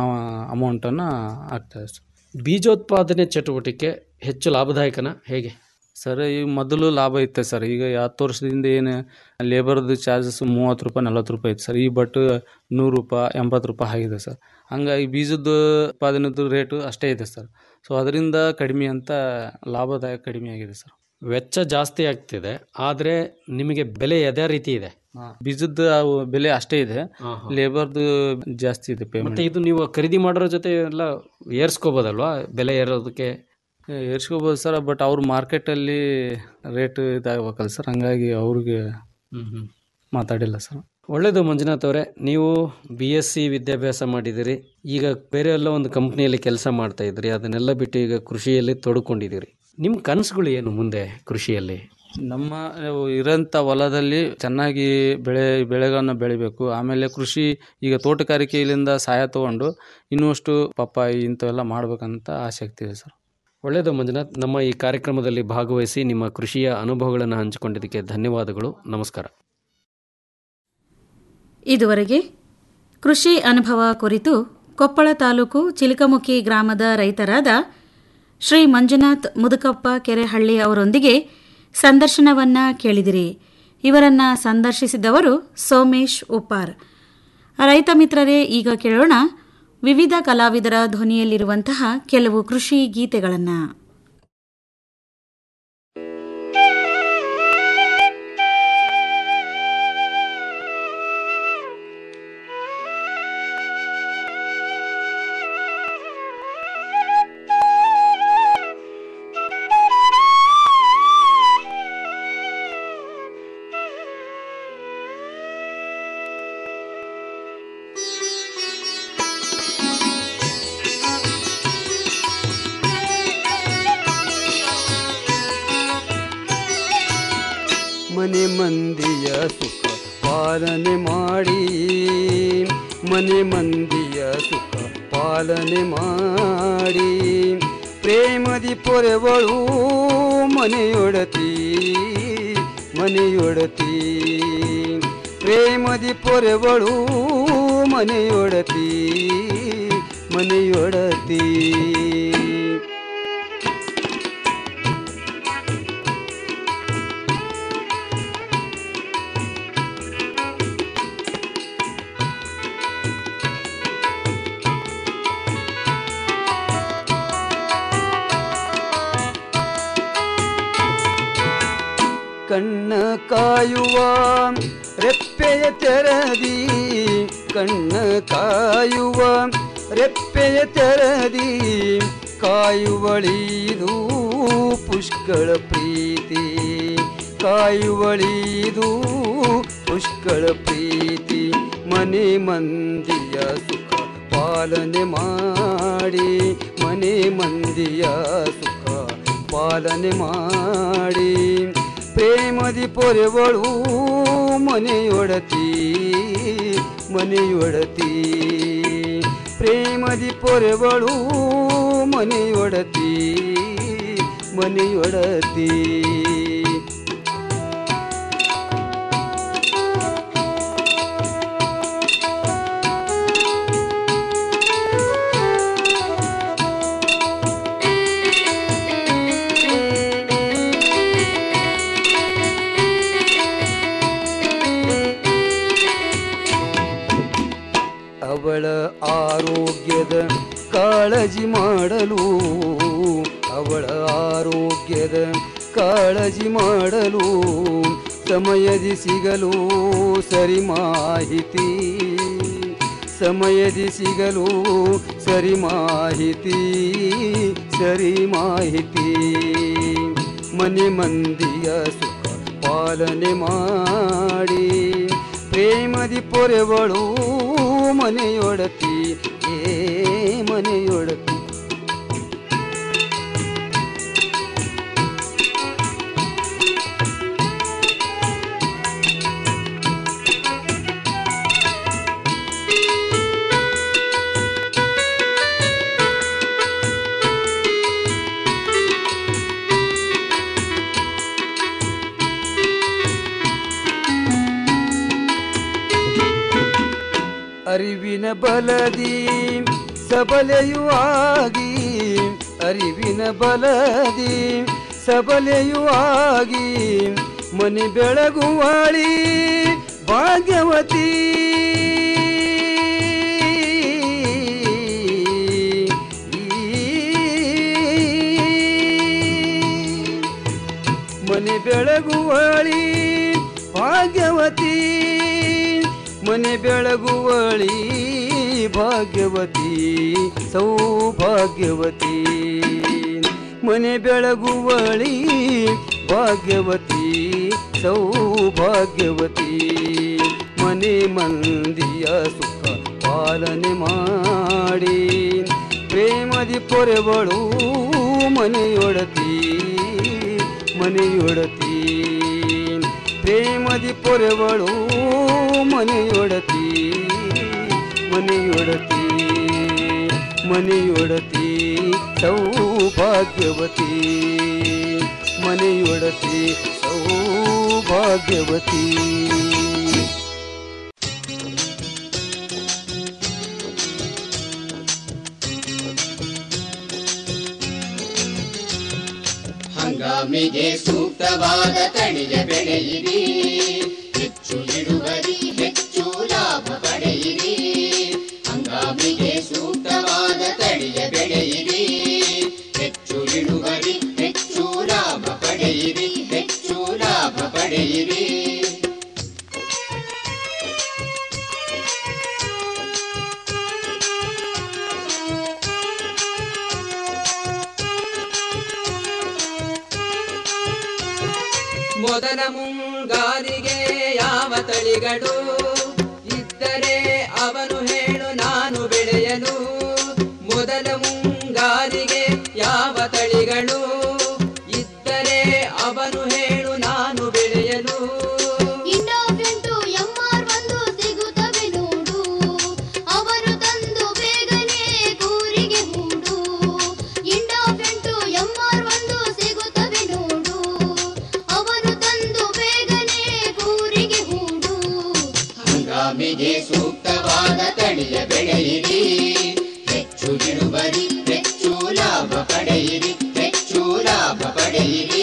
ಅಮೌಂಟನ್ನು ಹಾಕ್ತಾರೆ ಸರ್ ಬೀಜೋತ್ಪಾದನೆ ಚಟುವಟಿಕೆ ಹೆಚ್ಚು ಲಾಭದಾಯಕನ ಹೇಗೆ ಸರ್ ಈಗ ಮೊದಲು ಲಾಭ ಇತ್ತು ಸರ್ ಈಗ ಹತ್ತು ವರ್ಷದಿಂದ ಏನು ಲೇಬರ್ದು ಚಾರ್ಜಸ್ ಮೂವತ್ತು ರೂಪಾಯಿ ನಲ್ವತ್ತು ರೂಪಾಯಿ ಇತ್ತು ಸರ್ ಈ ಬಟ್ ನೂರು ರೂಪಾಯಿ ಎಂಬತ್ತು ರೂಪಾಯಿ ಆಗಿದೆ ಸರ್ ಹಂಗಾಗಿ ಬೀಜದ ಉತ್ಪಾದನೆದು ರೇಟು ಅಷ್ಟೇ ಇದೆ ಸರ್ ಸೊ ಅದರಿಂದ ಕಡಿಮೆ ಅಂತ ಲಾಭದಾಯಕ ಕಡಿಮೆ ಆಗಿದೆ ಸರ್ ವೆಚ್ಚ ಜಾಸ್ತಿ ಆಗ್ತಿದೆ ಆದರೆ ನಿಮಗೆ ಬೆಲೆ ಅದೇ ರೀತಿ ಇದೆ ಬೀಜದ ಅವು ಬೆಲೆ ಅಷ್ಟೇ ಇದೆ ಲೇಬರ್ದು ಜಾಸ್ತಿ ಇದೆ ಮತ್ತೆ ಪೇಮೆಂಟ್ ಇದು ನೀವು ಖರೀದಿ ಮಾಡೋರ ಜೊತೆ ಎಲ್ಲ ಏರ್ಸ್ಕೋಬೋದಲ್ವಾ ಬೆಲೆ ಏರೋದಕ್ಕೆ ಏರ್ಸ್ಕೋಬೋದು ಸರ್ ಬಟ್ ಅವ್ರ ಮಾರ್ಕೆಟಲ್ಲಿ ರೇಟ್ ಇದಾಗಬೇಕಲ್ಲ ಸರ್ ಹಂಗಾಗಿ ಅವ್ರಿಗೆ ಮಾತಾಡಿಲ್ಲ ಸರ್ ಒಳ್ಳೆಯದು ಮಂಜುನಾಥ್ ಅವರೇ ನೀವು ಬಿ ಎಸ್ ಸಿ ವಿದ್ಯಾಭ್ಯಾಸ ಮಾಡಿದ್ದೀರಿ ಈಗ ಬೇರೆ ಎಲ್ಲ ಒಂದು ಕಂಪ್ನಿಯಲ್ಲಿ ಕೆಲಸ ಮಾಡ್ತಾ ಇದ್ರಿ ಅದನ್ನೆಲ್ಲ ಬಿಟ್ಟು ಈಗ ಕೃಷಿಯಲ್ಲಿ ತೊಡ್ಕೊಂಡಿದ್ದೀರಿ ನಿಮ್ಮ ಕನಸುಗಳು ಏನು ಮುಂದೆ ಕೃಷಿಯಲ್ಲಿ ನಮ್ಮ ಇರೋಂಥ ಹೊಲದಲ್ಲಿ ಚೆನ್ನಾಗಿ ಬೆಳೆ ಬೆಳೆಗಳನ್ನು ಬೆಳಿಬೇಕು ಆಮೇಲೆ ಕೃಷಿ ಈಗ ತೋಟಗಾರಿಕೆಯಿಂದ ಸಹಾಯ ತಗೊಂಡು ಇನ್ನಷ್ಟು ಪಪ್ಪಾಯಿ ಇಂಥವೆಲ್ಲ ಮಾಡ್ಬೇಕಂತ ಆಸಕ್ತಿ ಇದೆ ಸರ್ ಒಳ್ಳೆಯದು ಮಂಜುನಾಥ್ ನಮ್ಮ ಈ ಕಾರ್ಯಕ್ರಮದಲ್ಲಿ ಭಾಗವಹಿಸಿ ನಿಮ್ಮ ಕೃಷಿಯ ಅನುಭವಗಳನ್ನು ಹಂಚಿಕೊಂಡಿದ್ದಕ್ಕೆ ಧನ್ಯವಾದಗಳು ನಮಸ್ಕಾರ ಇದುವರೆಗೆ ಕೃಷಿ ಅನುಭವ ಕುರಿತು ಕೊಪ್ಪಳ ತಾಲೂಕು ಚಿಲಕಮುಖಿ ಗ್ರಾಮದ ರೈತರಾದ ಶ್ರೀ ಮಂಜುನಾಥ್ ಮುದುಕಪ್ಪ ಕೆರೆಹಳ್ಳಿ ಅವರೊಂದಿಗೆ ಸಂದರ್ಶನವನ್ನ ಕೇಳಿದಿರಿ ಇವರನ್ನ ಸಂದರ್ಶಿಸಿದವರು ಸೋಮೇಶ್ ಉಪ್ಪಾರ್ ರೈತ ಮಿತ್ರರೇ ಈಗ ಕೇಳೋಣ ವಿವಿಧ ಕಲಾವಿದರ ಧ್ವನಿಯಲ್ಲಿರುವಂತಹ ಕೆಲವು ಕೃಷಿ ಗೀತೆಗಳನ್ನು ಮನೆ ಮಂದಿಯ ಸುಖ ಪಾಲನೆ ಮಾಡಿ ಮನೆ ಮಂದಿಯ ಸುಖ ಪಾಲನೆ ಮಾಡಿ ಪ್ರೇಮದಿ ಪೊರೆವಳು ಮನೆಯೊಡತಿ ಮನೆಯೊಡತಿ ಪ್ರೇಮದಿ ಪೊರೆವಳು ಮನೆಯೊಡತಿ ಮನೆಯೊಡತಿ ಕಣ್ಣ ಕಾಯುವ ರೆಪ್ಪೆಯ ತೆರದಿ ಕಣ್ಣ ಕಾಯುವ ರೆಪ್ಪೆಯ ತೆರದಿ ಕಾಯುವಳಿದು ಪುಷ್ಕಳ ಪ್ರೀತಿ ಕಾಯುವಳಿದು ಪುಷ್ಕಳ ಪ್ರೀತಿ ಮನೆ ಮಂದಿಯ ಸುಖ ಪಾಲನೆ ಮಾಡಿ ಮನೆ ಮಂದಿಯ ಸುಖ ಪಾಲನೆ ಮಾಡಿ ಪ್ರೇಮದಿ ಪೊರೆವಳು ಮನೆಯೊಡತಿ ಮನೆಯೊಡತಿ ಪ್ರೇಮದಿ ಪೊರೆವಳು ಮನೆಯೊಡತಿ ಮನೆಯೊಡತಿ ಅವಳ ಆರೋಗ್ಯದ ಕಾಳಜಿ ಮಾಡಲು ಅವಳ ಆರೋಗ್ಯದ ಕಾಳಜಿ ಮಾಡಲು ಸಮಯದಿ ಸಿಗಲು ಸರಿ ಮಾಹಿತಿ ಸಮಯದಿ ಸಿಗಲು ಸರಿ ಮಾಹಿತಿ ಸರಿ ಮಾಹಿತಿ ಮನೆ ಮಂದಿಯ ಸುಖ ಪಾಲನೆ ಮಾಡಿ ಪ್ರೇಮದಿ ಪೊರೆವಳು ಮನೆಯೊಡತಿ ಏ ಮನೆಯೊಡತಿ ಅರಿವಿನ ಬಲದಿ ಸಬಲೆಯೂ ಆಗಿ ಅರಿವಿನ ಬಲದಿ ಸಬಲೆಯೂ ಆಗಿ ಮನೆ ಬೆಳಗುವಾಳಿ ಭಾಗ್ಯವತಿ ಮನೆ ಬೆಳಗುವಳಿ ಭಾಗ್ಯವತಿ ಮನೆ ಬೆಳಗುವಳಿ ಭಾಗ್ಯವತಿ ಸೌಭಾಗ್ಯವತಿ ಮನೆ ಬೆಳಗುವಳಿ ಭಾಗ್ಯವತಿ ಸೌಭಾಗ್ಯವತಿ ಮನೆ ಮಂದಿಯ ಸುಖ ಪಾಲನೆ ಮಾಡಿ ಪ್ರೇಮದಿ ಪೊರೆವಳು ಮನೆಯೊಡತಿ ಮನೆಯೊಡತಿ ಪ್ರೇಮದಿ ಪೊರೆವಳು ಮನೆಯೊಡತಿ ಮನೆಯೊಡತಿ ಮನೆಯೊಡತಿ ಸೌಭಾಗ್ಯವತಿ ಮನೆಯೊಡತಿ ಸೌಭಾಗ್ಯವತಿ ಹಂಗಾಮ ಹಂಗಾಮಿಗೆ ಸೂಕ್ತವಾದ ತಳಿಯ ಬೆಳೆಯಿರಿ ಹೆಚ್ಚು ಇಳುವರಿ ಹೆಚ್ಚು ಲಾಭ ಪಡೆಯಿರಿ ಹಂಗಾಮಿಗೆ ಸೂಕ್ತವಾದ ತಳಿಯ ಬೆಳೆಯಿರಿ ಹೆಚ್ಚು ಇಳುವರಿ ಹೆಚ್ಚು ಲಾಭ ಪಡೆಯಿರಿ ಹೆಚ್ಚು ಲಾಭ ಪಡೆಯಿರಿ ಮೊದಲ ಮುಂಗಾರಿಗೆ ಯಾವ ತಳಿಗಳು ಇದ್ದರೆ ಅವನು ಹೇಳು ನಾನು ಬೆಳೆಯಲು ಮೊದಲ ಮುಂಗಾರಿಗೆ ಯಾವ ತಳಿಗಳು ಇದ್ದರೆ ಅವನು ಹೇಳು ನಾನು ಬೆಳೆಯಲು ಇನ್ನೊಬ್ಬೆಂಟು ಎಂಆರ್ ಒಂದು ಸಿಗುತ್ತವೆ ನೋಡು ಅವರು ತಂದು ಬೇಗನೆ ಕೂರಿಗೆ ಹೂಡು ಇನ್ನೊಬ್ಬೆಂಟು ಎಂಆರ್ ಒಂದು ಸಿಗುತ್ತವೆ ನೋಡು ಅವನು ತಂದು ಬೇಗನೆ ಕೂರಿಗೆ ಹೂಡು ಹಂಗಾಮಿಗೆ ಸೂಕ್ತವಾದ ತಳಿಯ ಬೆಳೆಯಿರಿ ಹೆಚ್ಚು ಇಳುವರಿ ಹೆಚ್ಚು ಲಾಭ ಪಡೆಯಿರಿ ಹೆಚ್ಚು ಲಾಭ ಪಡೆಯಿರಿ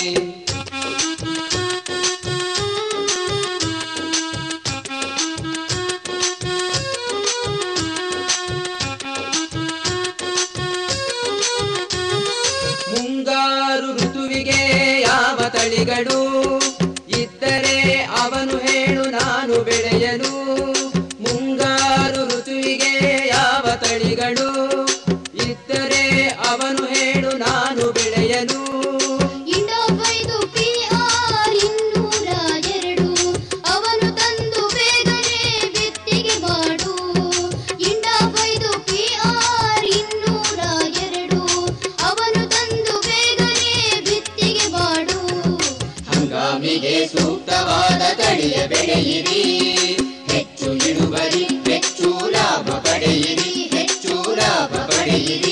ಮುಂಗಾರು ಋತುವಿಗೆ ಯಾವ ತಳಿಗಳು ಇದ್ದರೆ ಅವನು ಹೇಳು ನಾನು ಬೆಳೆಯಲು ಮುಂಗಾರು ಋತುವಿಗೆ ಯಾವ ತಳಿಗಳು ಇದ್ದರೆ ಅವನು ಹೇಳು ನಾನು ಬೆಳೆಯಲು ಇನ್ನೊಬ್ಬೈದು ಪಿಆರ್ ಇನ್ನೂರ ಎರಡು ಅವನು ತಂದು ಬೇಗನೆ ಬಿತ್ತಿಗೆ ಮಾಡು ಇನ್ನೊಬ್ಬೈದು ಪಿಆರ್ ಇನ್ನೂರ ಎರಡು ಅವನು ತಂದು ಬೇಗನೆ ಬಿತ್ತಿಗೆ ಮಾಡು ಹಂಗಾಮಿಗೆ ಸೂಕ್ತವಾದ ತಳಿಯ ಬೆಳೆಯಿರಿ ಹೆಚ್ಚು ಇಳುವರಿ ಹೆಚ್ಚು ಲಾಭ ಪಡೆಯಿರಿ ಹೆಚ್ಚು ಲಾಭ ಪಡೆಯಿರಿ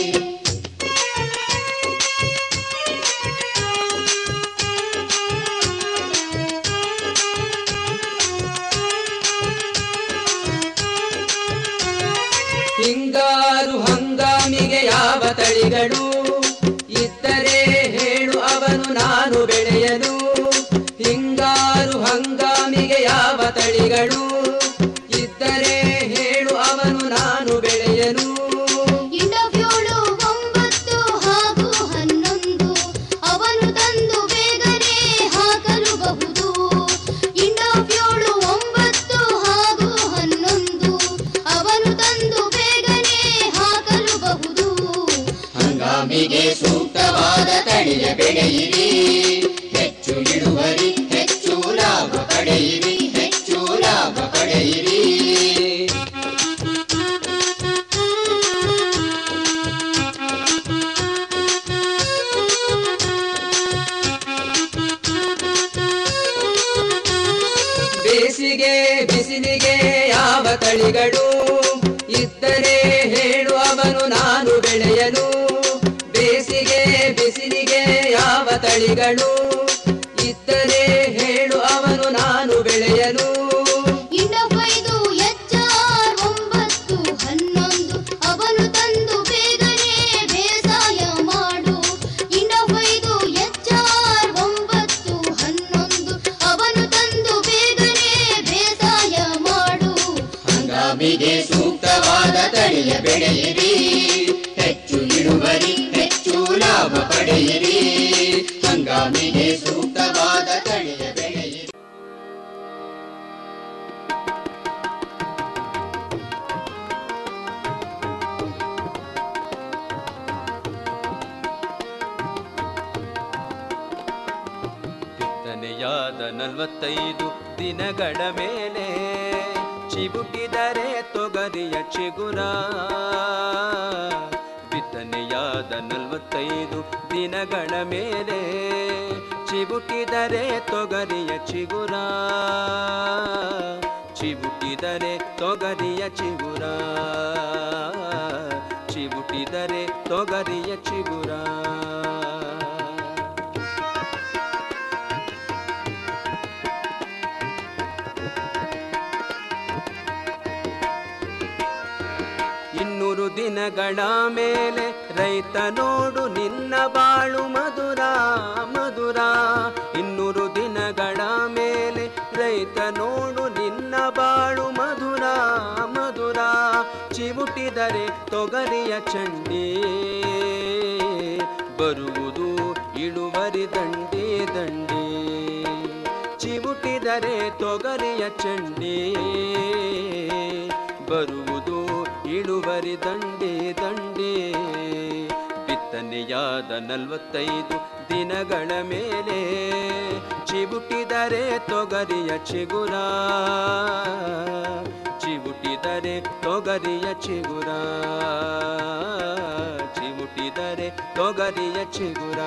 ಹಿಂಗಾರು ಹಂಗಾಮಿಗೆ ಯಾವ ತಳಿಗಳು ಇದ್ದರೆ ಹೇಳು ಅವನು ನಾನು ಬೆಳೆಯಲು ಹಿಂಗಾರು ಹಂಗಾಮಿಗೆ ಯಾವ ತಳಿಗಳು ಇದ್ದರೆ ಹೇಳು ಅವನು ನಾನು ಬೆಳೆಯಲು ಇನ್ನೊಬ್ಯೋಳು ಒಂಬತ್ತು ಹಾಗೂ ಹನ್ನೊಂದು ಅವನು ತಂದು ಬೇಗನೆ ಹಾಕಲು ಬಹುದು ಇನ್ನೊಬ್ಯೋಳು ಒಂಬತ್ತು ಹಾಗೂ ಹನ್ನೊಂದು ಅವನು ತಂದು ಬೇಗನೆ ಹಾಕಲು ಬಹುದು ಹಂಗಾಮಿಗೆ ಸೂಕ್ತವಾದ ತಳಿಯ ಬೆಳೆಯಿರಿ ಹೆಚ್ಚು ಇಳುವರಿ ಹೆಚ್ಚು ಲಾಭ ಪಡೆಯಿರಿ ಹೆಚ್ಚು ಲಾಭ ಪಡೆಯಿರಿ ಬೇಸಿಗೆ ಬಿಸಿಲಿಗೆ ಯಾವ ತಳಿಗಳು ಇದ್ದರೆ ಹೇಳು ಅವನು ನಾನು ಬೆಳೆಯಲು ಬೇಸಿಗೆ ಬಿಸಿಲಿಗೆ ಯಾವ ತಳಿಗಳು ಇದ್ದರೆ ಹೇಳು ಅವನು ನಾನು ಬೆಳೆಯಲು ಇನ್ನೊಬ್ಬೈದು ಎಚ್ಆರ್ ಒಂಬತ್ತು ಹನ್ನೊಂದು ಅವನು ತಂದು ಬೇಗನೆ ಬೇಸಾಯ ಮಾಡು ಇನ್ನೊಬ್ಬೈದು ಎಚ್ಆರ್ ಒಂಬತ್ತು ಹನ್ನೊಂದು ಅವನು ತಂದು ಬೇಗನೆ ಬೇಸಾಯ ಮಾಡು ಹಂಗಾಮಿಗೆ ಸೂಕ್ತವಾದ ತಳಿಯ ಬೆಳೆಯಿರಿ ಹೆಚ್ಚು ಇಳುವರಿ ಹೆಚ್ಚು ಲಾಭ ಪಡೆಯಿರಿ ಹಂಗಾಮಿಗೆ ಸೂಕ್ತವಾದ ತಳಿಯ ಬೆಳೆಯಿರಿ ಬಿತ್ತನೆಯಾದ ನಲವತ್ತೈದು ದಿನಗಳ ಮೇಲೆ ಚಿಬುಟಿದರೆ ತೊಗರಿಯ ಚಿಗುರ ಬಿತ್ತನೆಯಾದ ನಲವತ್ತೈದು ದಿನಗಳ ಮೇಲೆ ಚಿಬುಟಿದರೆ ತೊಗರಿಯ ಚಿಗುರ ಚಿಬುಟಿದರೆ ತೊಗರಿಯ ಚಿಗುರ ಚಿಬುಟಿದರೆ ತೊಗರಿಯ ಚಿಗುರ ಇನ್ನೂರು ದಿನಗಳ ಮೇಲೆ ರೈತ ನೋಡು ನಿನ್ನ ಬಾಳು ಮಧುರ ಮಧುರ ಇನ್ನೂರು ದಿನಗಳ ಮೇಲೆ ರೈತ ನೋಡು ನಿನ್ನ ಬಾಳು ಮಧುರ ಮಧುರ ಚಿವುಟಿದರೆ ತೊಗರಿಯ ಚಂಡಿ ಬರುವುದು ಇಳುವರಿ ದಂಡಿ ದಂಡಿ ಚಿವುಟಿದರೆ ತೊಗರಿಯ ಚಂಡಿ ಬರುವುದು ಇಳುವರಿ ದಂಡಿ ದಂಡಿ ಬಿತ್ತನೆಯಾದ ನಲವತ್ತೈದು ದಿನಗಳ ಮೇಲೆ ಚಿವುಟಿದರೆ ತೊಗರಿಯ ಚಿಗುರ ಚಿವುಟಿದರೆ ತೊಗರಿಯ ಚಿಗುರ ಚಿವುಟಿದರೆ ತೊಗರಿಯ ಚಿಗುರ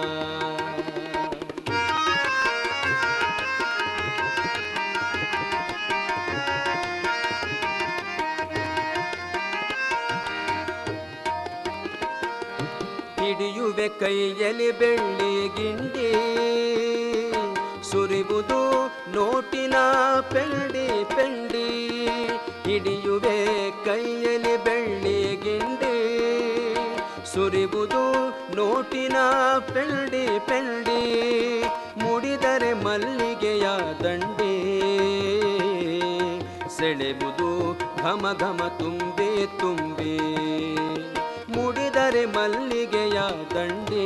ಹಿಡಿಯುವೆ ಕೈಯಲ್ಲಿ ಬೆಳ್ಳಿ ಗಿಂಡಿ ಸುರಿವುದು ನೋಟಿನ ಪೆಂಡಿ ಪೆಂಡಿ ಹಿಡಿಯುವೆ ಕೈಯಲ್ಲಿ ಬೆಳ್ಳಿ ಗಿಂಡಿ ಸುರಿವುದು ನೋಟಿನ ಪೆಂಡಿ ಪೆಂಡಿ ಮುಡಿದರೆ ಮಲ್ಲಿಗೆಯ ದಂಡಿ ಸೆಳೆಬುದು ಘಮ ಘಮ ತುಂಬಿ ತುಂಬಿ ಮುಡಿದರೆ ಮಲ್ಲಿಗೆಯ ದಂಡಿ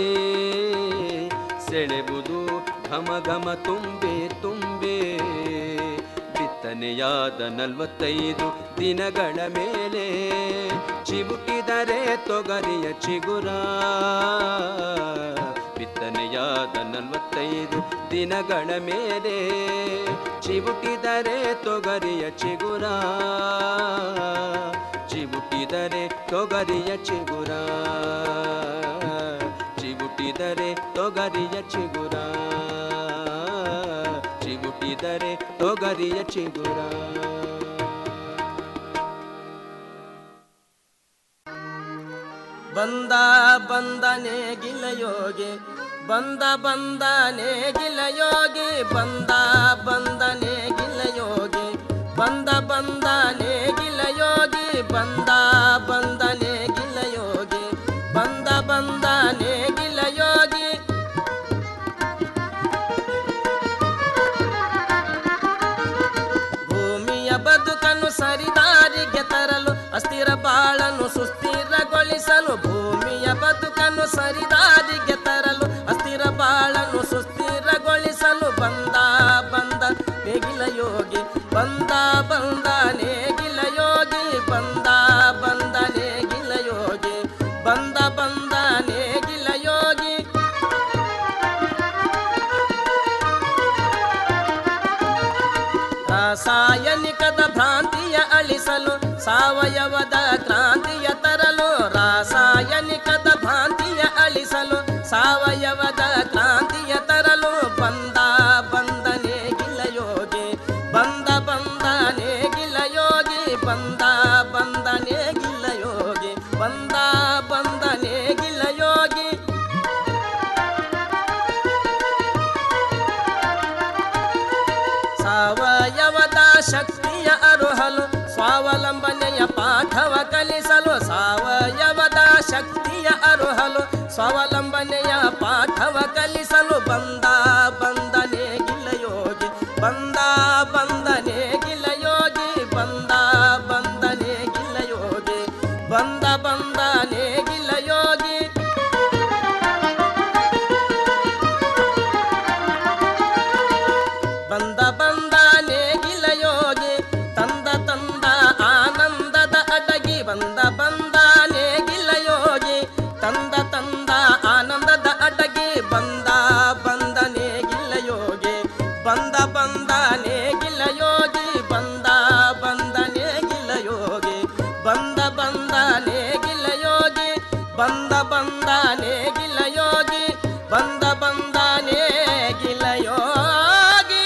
ಸೆಳೆಬುದು ಘಮ ಘಮ ತುಂಬಿ ತುಂಬಿ ಬಿತ್ತನೆಯಾದ ನಲವತ್ತೈದು ದಿನಗಳ ಮೇಲೆ ಚಿವುಟಿದರೆ ತೊಗರಿಯ ಚಿಗುರ ಬಿತ್ತನೆಯಾದ ನಲವತ್ತೈದು ದಿನಗಳ ಮೇಲೆ ಚಿವುಟಿದರೆ ತೊಗರಿಯ ಚಿಗುರ ಚಿವುಟಿದರೆ ತೊಗರಿಯ ಚಿಗುರ ಚಿವುಟಿದರೆ ತೊಗರಿಯ ಚಿಗುರ ಚಿವುಟಿದರೆ ತೊಗರಿಯ ಚಿಗುರ ಬಂದ ಬಂದನೆ ಗಿಲಯೋಗಿ ಬಂದ ಬಂದನೆ ಗಿಲಯೋಗಿ ಬಂದ ಬಂದನೆ ಗಿಲಯೋಗಿ ಬಂದ ಬಂದನೆ ಗಿಲಯೋಗಿ ಬಂದ ಬಂದನೆ ಗಿಲಯೋಗಿ ಬಂದ ಬಂದನೆ ಗಿಲಯೋಗಿ ಭೂಮಿಯ ಬದುಕನ್ನು ಸರಿದಾರಿಗೆ ತರಲು ಅಸ್ಥಿರ ಬಾಳನ್ನು ಸುಸ್ಥಿರಗೊಳಿಸಲು ಭೂಮಿಯ ಬದುಕನ್ನು ಸರಿದಾರಿಗೆ ತರಲು ಅಸ್ಥಿರ ಬಾಳನ್ನು ಸುಸ್ಥಿರಗೊಳಿಸಲು ಬಂದ ಬಂದ ನೇಗಿಲ ಯೋಗಿ ಬಂದ ಬಂದ ನೇಗಿಲ ಯೋಗಿ ಬಂದ ಬಂದ ನೇಗಿಲ ಯೋಗಿ ಬಂದ ಬಂದ ನೇಗಿಲ ಯೋಗಿ ರಾಸಾಯನಿಕದ ಭ್ರಾಂತಿಯ ಅಳಿಸಲು ಸಾವಯವದ ಕ್ರಾಂತಿಯ ತರಲು ರಾಸಾಯನಿಕದ ಭ್ರಾಂತಿಯ ಅಳಿಸಲು ಸಾವಯವದ ಕ್ರಾಂತಿಯ ತರಲು ಬಂದ ಬಂದನೆ ಗಿಲಯೋಗಿ ಬಂದ ಬಂದನೆ ಗಿಲಯೋಗಿ ಬಂದ ಬಂದನೆ ಗಿಲಯೋಗಿ ಬಂದ ಬಂದನೆ ಗಿಲಯೋಗಿ ಸಾವಯವದ ಶಕ್ತಿಯ ಅರುಹಲು ಸ್ವಾವಲಂಬನೆಯ ಪಾಠವ ಕಲಿಸಲು ಸಾವಯವದ ಶಕ್ತಿಯ ಅರುಹಲು ಸ್ವಾವಲಂಬನೆಯ ಪಾಠವ ಕಲಿಸಲು ಬಂದ ಬಂದನೆ ಗಿಲಯೋಗಿ ಬಂದ ಬಂದನೆ ಗಿಲಯೋಗಿ ಬಂದ ಬಂದನೆ ಗಿಲಯೋಗಿ ಬಂದ ಬಂದನೆ ಗಿಲಯೋಗಿ ಬಂದ ಬಂದ ನೇಗಿಲ ಯೋಗಿ ತಂದ ತಂದ ಆನಂದದ ಅಡಗಿ ಬಂದ ಬಂದ ನೇಗಿಲ ಯೋಗಿ ತಂದ ತಂದ ಆನಂದದ ಅಡಗಿ ಬಂದ ಬಂದ ನೇಗಿಲ ಯೋಗಿ ಬಂದ ಬಂದ ನೇಗಿಲ ಯೋಗಿ ಬಂದ ಬಂದ ನೇಗಿಲ ಯೋಗಿ ಬಂದ ಬಂದ ನೇಗಿಲ ಯೋಗಿ ಬಂದ ಬಂದ ನೇಗಿಲ ಯೋಗಿ ಬಂದ ಬಂದ ನೇಗಿಲ ಯೋಗಿ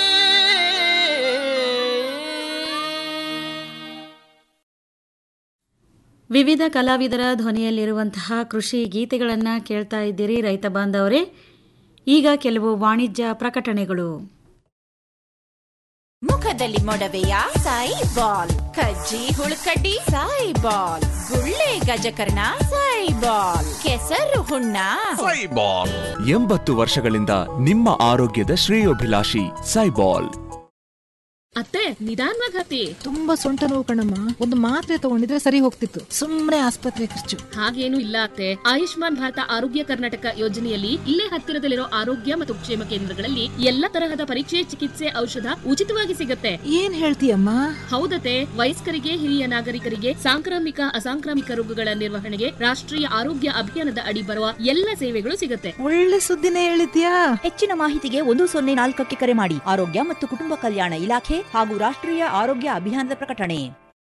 ವಿವಿಧ ಕಲಾವಿದರ ಧ್ವನಿಯಲ್ಲಿರುವಂತಹ ಕೃಷಿ ಗೀತೆಗಳನ್ನು ಕೇಳ್ತಾ ಇದ್ದೀರಿ ರೈತ ಬಾಂಧವರೇ ಈಗ ಕೆಲವು ವಾಣಿಜ್ಯ ಪ್ರಕಟಣೆಗಳು ಮುಖ ಮುಖದಲ್ಲಿ ಮೊಡವೆಯ ಸಾಯಿ ಬಾಲ್ ಕಜ್ಜಿ ಹುಳುಕಡ್ಡಿ ಸಾಯಿ ಬಾಲ್ ಗುಳ್ಳೆ ಗಜಕರ್ಣ ಸಾಯಿ ಬಾಲ್ ಕೆಸರು ಹುಣ್ಣ ಸೈಬಾಲ್ ಎಂಬತ್ತು ವರ್ಷಗಳಿಂದ ನಿಮ್ಮ ಆರೋಗ್ಯದ ಶ್ರೇಯೋಭಿಲಾಷಿ ಸೈಬಾಲ್ ಅತ್ತೆ ನಿಧಾನವಾಗಿ ಹತ್ತಿ ತುಂಬಾ ಸೊಂಟ ನೋವು ಕಣಮ್ಮ ಒಂದು ಮಾತ್ರೆ ತಗೊಂಡಿದ್ರೆ ಸರಿ ಹೋಗ್ತಿತ್ತು ಸುಮ್ನೆ ಆಸ್ಪತ್ರೆ ಖರ್ಚು ಹಾಗೇನು ಇಲ್ಲ ಅತ್ತೆ ಆಯುಷ್ಮಾನ್ ಭಾರತ ಆರೋಗ್ಯ ಕರ್ನಾಟಕ ಯೋಜನೆಯಲ್ಲಿ ಇಲ್ಲೇ ಹತ್ತಿರದಲ್ಲಿರೋ ಆರೋಗ್ಯ ಮತ್ತು ಕ್ಷೇಮ ಕೇಂದ್ರಗಳಲ್ಲಿ ಎಲ್ಲ ತರಹದ ಪರೀಕ್ಷೆ ಚಿಕಿತ್ಸೆ ಔಷಧ ಉಚಿತವಾಗಿ ಸಿಗತ್ತೆ ಏನ್ ಹೇಳ್ತೀಯಮ್ಮ ಹೌದತೆ ವಯಸ್ಕರಿಗೆ ಹಿರಿಯ ನಾಗರಿಕರಿಗೆ ಸಾಂಕ್ರಾಮಿಕ ಅಸಾಂಕ್ರಾಮಿಕ ರೋಗಗಳ ನಿರ್ವಹಣೆಗೆ ರಾಷ್ಟ್ರೀಯ ಆರೋಗ್ಯ ಅಭಿಯಾನದ ಅಡಿ ಬರುವ ಎಲ್ಲ ಸೇವೆಗಳು ಸಿಗತ್ತೆ ಒಳ್ಳೆ ಸುದ್ದಿನೇ ಹೇಳಿದ್ಯಾ ಹೆಚ್ಚಿನ ಮಾಹಿತಿಗೆ ಒಂದು ಸೊನ್ನೆ ನಾಲ್ಕಕ್ಕೆ ಕರೆ ಮಾಡಿ ಆರೋಗ್ಯ ಮತ್ತು ಕುಟುಂಬ ಕಲ್ಯಾಣ ಇಲಾಖೆ ಹಾಗೂ ರಾಷ್ಟ್ರೀಯ ಆರೋಗ್ಯ ಅಭಿಯಾನದ ಪ್ರಕಟಣೆ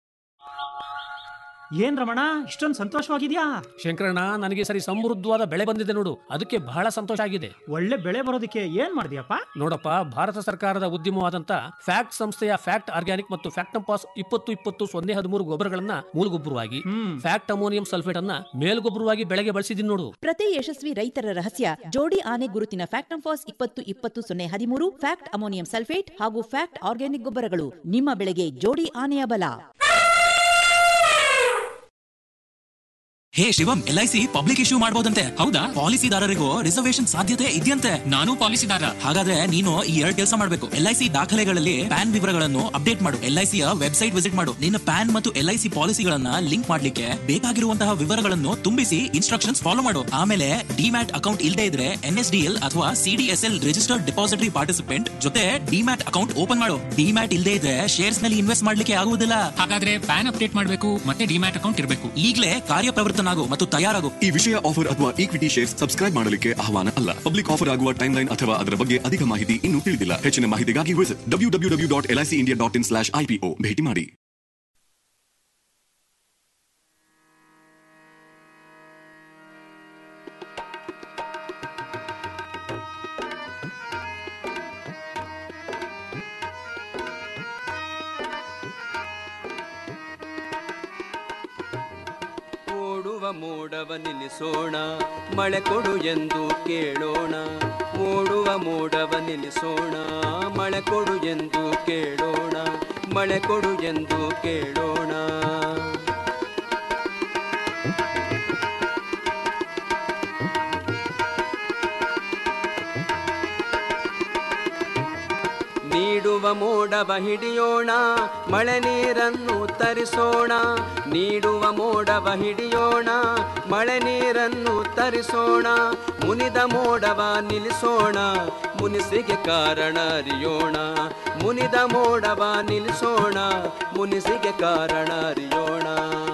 ಏನ್ ರಮಣ ಇಷ್ಟೊಂದು ಸಂತೋಷವಾಗಿದ್ಯಾ ಶಂಕರಣ್ಣ ನನಗೆ ಸರಿ ಸಮೃದ್ಧವಾದ ಬೆಳೆ ಬಂದಿದೆ ನೋಡು ಅದಕ್ಕೆ ಬಹಳ ಸಂತೋಷ ಆಗಿದೆ ಒಳ್ಳೆ ಬೆಳೆ ಬರೋದಕ್ಕೆ ಏನ್ ಮಾಡಿದ್ಯಪ್ಪ ನೋಡಪ್ಪ ಭಾರತ ಸರ್ಕಾರದ ಉದ್ಯಮವಾದಂತ ಫ್ಯಾಕ್ಟ್ ಸಂಸ್ಥೆಯ ಫ್ಯಾಕ್ಟ್ ಆರ್ಗ್ಯಾನಿಕ್ ಮತ್ತು ಫ್ಯಾಕ್ಟಂಪಾಸ್ ಇಪ್ಪತ್ತು ಇಪ್ಪತ್ತು ಸೊನ್ನೆ ಹದಿಮೂರು ಗೊಬ್ಬರಗಳನ್ನ ಮೂಲಗೊಬ್ಬರವಾಗಿ ಫ್ಯಾಕ್ಟ್ ಅಮೋನಿಯಂ ಸಲ್ಫೇಟ್ ಅನ್ನ ಮೇಲ್ಗೊಬ್ಬರವಾಗಿ ಬೆಳೆಗೆ ಬಳಸಿದೀನಿ ನೋಡು ಪ್ರತಿ ಯಶಸ್ವಿ ರೈತರ ರಹಸ್ಯ ಜೋಡಿ ಆನೆ ಗುರುತಿನ ಫ್ಯಾಕ್ಟಂಫಾಸ್ ಇಪ್ಪತ್ತು ಇಪ್ಪತ್ತು ಸೊನ್ನೆ ಹದಿಮೂರು ಫ್ಯಾಕ್ಟ್ ಅಮೋನಿಯಂ ಸಲ್ಫೇಟ್ ಹಾಗೂ ಫ್ಯಾಕ್ಟ್ ಆರ್ಗ್ಯಾನಿಕ್ ಗೊಬ್ಬರಗಳು ನಿಮ್ಮ ಬೆಳೆಗೆ ಜೋಡಿ ಆನೆಯ ಬಲ ಹೇ Shivam L I C public issue ಮಾಡಬಹುದಂತೆ ಹೌದಾ ಪಾಲಿಸಿದಾರರಿಗೂ ರಿಸರ್ವೇಶನ್ ಸಾಧ್ಯತೆ ಇದೆಯಂತೆ ನಾನು ಪಾಲಿಸಿದಾರ ಹಾಗಾದ್ರೆ ನೀನು ಈ ಎರಡು ಕೆಲಸ ಮಾಡಬೇಕು ಎಲ್ ಐ ಸಿ ದಾಖಲೆಗಳಲ್ಲಿ ಪ್ಯಾನ್ ವಿವರಗಳನ್ನು ಅಪ್ಡೇಟ್ ಮಾಡು ಎಲ್ ಐ ಸಿಯ ವೆಬ್ಸೈಟ್ ವಿಸಿಟ್ ಮಾಡು ನಿನ್ನ ಪ್ಯಾನ್ ಮತ್ತು ಎಲ್ ಐ ಸಿ ಪಾಲಿಸಿಗಳನ್ನ ಲಿಂಕ್ ಮಾಡ್ಲಿಕ್ಕೆ ಬೇಕಾಗಿರುವಂತಹ ವಿವರಗಳನ್ನು ತುಂಬಿಸಿ ಇನ್ಸ್ಟ್ರಕ್ಷನ್ಸ್ ಫಾಲೋ ಮಾಡು ಆಮೇಲೆ ಡಿಮ್ಯಾಟ್ ಅಕೌಂಟ್ ಇಲ್ಲದೆ ಇದ್ರೆ ಎನ್ ಎಸ್ ಡಿ ಎಲ್ ಅಥವಾ CDSL L registered depository participant ಜೊತೆ ಡಿಮ್ಯಾಟ್ ಅಕೌಂಟ್ ಓಪನ್ ಮಾಡು ಡಿಮ್ಯಾಟ್ ಇಲ್ಲದೆ ಇದ್ರೆ ಶೇರ್ಸ್ ನಲ್ಲಿ ಇನ್ವೆಸ್ಟ್ ಮಾಡ್ಲಿಕ್ಕೆ ಆಗುವುದಿಲ್ಲ ಹಾಗಾದ್ರೆ ಪ್ಯಾನ್ ಅಪ್ಡೇಟ್ ಮಾಡಬೇಕು ಮತ್ತೆ ಡಿಮ್ಯಾಟ್ ಅಕೌಂಟ್ ಇರಬೇಕು ಈಗಲೇ ಕಾರ್ಯಪ್ರವೃತ್ತನಾಗು ಮತ್ತು ತಯಾರಾಗು ಈ ವಿಷಯ ಆಫರ್ ಅಥವಾ ಈಕ್ವಿಟಿ ಶೇರ್ ಸಬ್ಸ್ಕ್ರೈಬ್ ಮಾಡಲಿಕ್ಕೆ ಆಹ್ವಾನ ಅಲ್ಲ ಪಬ್ಲಿಕ್ ಆಫರ್ ಆಗುವ ಟೈಮ್ ಲೈನ್ ಅಥವಾ ಅದರ ಬಗ್ಗೆ ಅಧಿಕ ಮಾಹಿತಿ ಇನ್ನೂ ತಿಳಿದಿಲ್ಲ ಹೆಚ್ಚಿನ ಮಾಹಿತಿಗಾಗಿ visit W W W dot L I C India dot in slash IPO ಭೇಟಿ ಮಾಡಿ ಓಡುವ ಮೋಡವ ನಿಲ್ಲಿಸೋಣ ಮಳೆ ಕೊಡು ಎಂದು ಕೇಳೋಣ ಓಡುವ ಮೋಡವ ನಿಲ್ಲಿಸೋಣ ಮಳೆ ಕೊಡು ಎಂದು ಕೇಳೋಣ ಮಳೆ ಕೊಡು ಎಂದು ಕೇಳೋಣ ನೀಡುವ ಮೋಡವ ಹಿಡಿಯೋಣ ಮಳೆ ನೀರನ್ನು ತರಿಸೋಣ ನೀಡುವ ಮೋಡವ ಹಿಡಿಯೋಣ ಮಳೆ ನೀರನ್ನು ತರಿಸೋಣ ಮುನಿದ ಮೋಡವ ನಿಲ್ಲಿಸೋಣ ಮುನಿಸಿಗೆ ಕಾರಣ ಅರಿಯೋಣ ಮುನಿದ ಮೋಡವ ನಿಲ್ಲಿಸೋಣ ಮುನಿಸಿಗೆ ಕಾರಣ ಅರಿಯೋಣ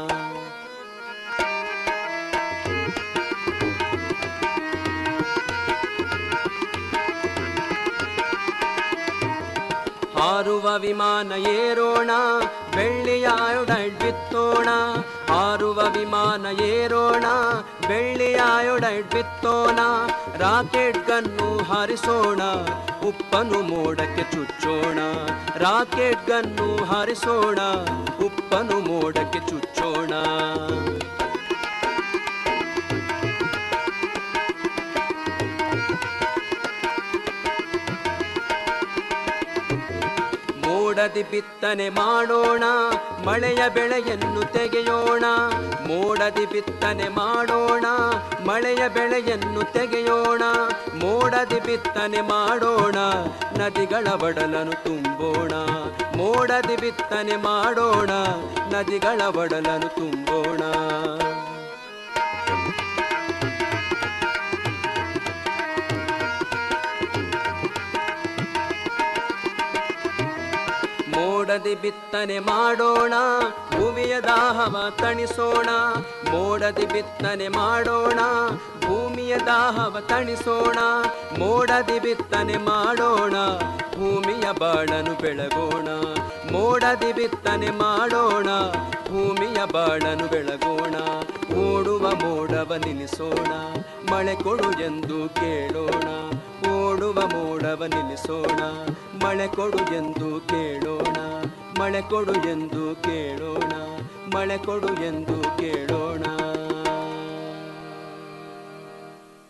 ಹಾರುವ ವಿಮಾನ ಏರೋಣ ಬೆಳ್ಳಿಯ ಆಯೊಡೈಡ್ ಬಿತ್ತೋಣ ಹಾರುವ ವಿಮಾನ ಏರೋಣ ಬೆಳ್ಳಿಯ ಆಯೊಡೈಡ್ ಬಿತ್ತೋಣ ರಾಕೆಟ್ ಗನ್ನು ಹಾರಿಸೋಣ ಉಪ್ಪನು ಮೋಡಕ್ಕೆ ಚುಚ್ಚೋಣ ರಾಕೆಟ್ ಗನ್ನು ಹಾರಿಸೋಣ ಉಪ್ಪನು ಮೋಡಕ್ಕೆ ಚುಚ್ಚೋಣ ಮೋಡದಿ ಬಿತ್ತನೆ ಮಾಡೋಣ ಮಳೆಯ ಬೆಳೆಯನ್ನು ತೆಗೆಯೋಣ ಮೋಡದಿ ಬಿತ್ತನೆ ಮಾಡೋಣ ಮಳೆಯ ಬೆಳೆಯನ್ನು ತೆಗೆಯೋಣ ಮೋಡದಿ ಬಿತ್ತನೆ ಮಾಡೋಣ ನದಿಗಳ ಒಡಲನ್ನು ತುಂಬೋಣ ಮೋಡದಿ ಬಿತ್ತನೆ ಮಾಡೋಣ ನದಿಗಳ ಒಡಲನ್ನು ತುಂಬೋಣ ಮೋಡದಿ ಬಿತ್ತನೆ ಮಾಡೋಣ ಭೂಮಿಯ ದಾಹವ ತಣಿಸೋಣ ಮೋಡದಿ ಬಿತ್ತನೆ ಮಾಡೋಣ ಭೂಮಿಯ ದಾಹವ ತಣಿಸೋಣ ಮೋಡದಿ ಬಿತ್ತನೆ ಮಾಡೋಣ ಭೂಮಿಯ ಬಾಳನು ಬೆಳಗೋಣ ಮೋಡದಿ ಬಿತ್ತನೆ ಮಾಡೋಣ ಭೂಮಿಯ ಬಾಳನು ಬೆಳಗೋಣ ಓಡುವ ಮೋಡವ ನಿಲ್ಲಿಸೋಣ ಮಳೆ ಕೊಡು ಎಂದು ಕೇಳೋಣ ಓಡುವ ಮೋಡವ ನಿಲ್ಲಿಸೋಣ ಮಳೆ ಕೊಡು ಎಂದು ಕೇಳೋಣ ಮಳೆ ಕೊಡು ಎಂದು ಕೇಳೋಣ ಮಳೆ ಕೊಡು ಎಂದು ಕೇಳೋಣ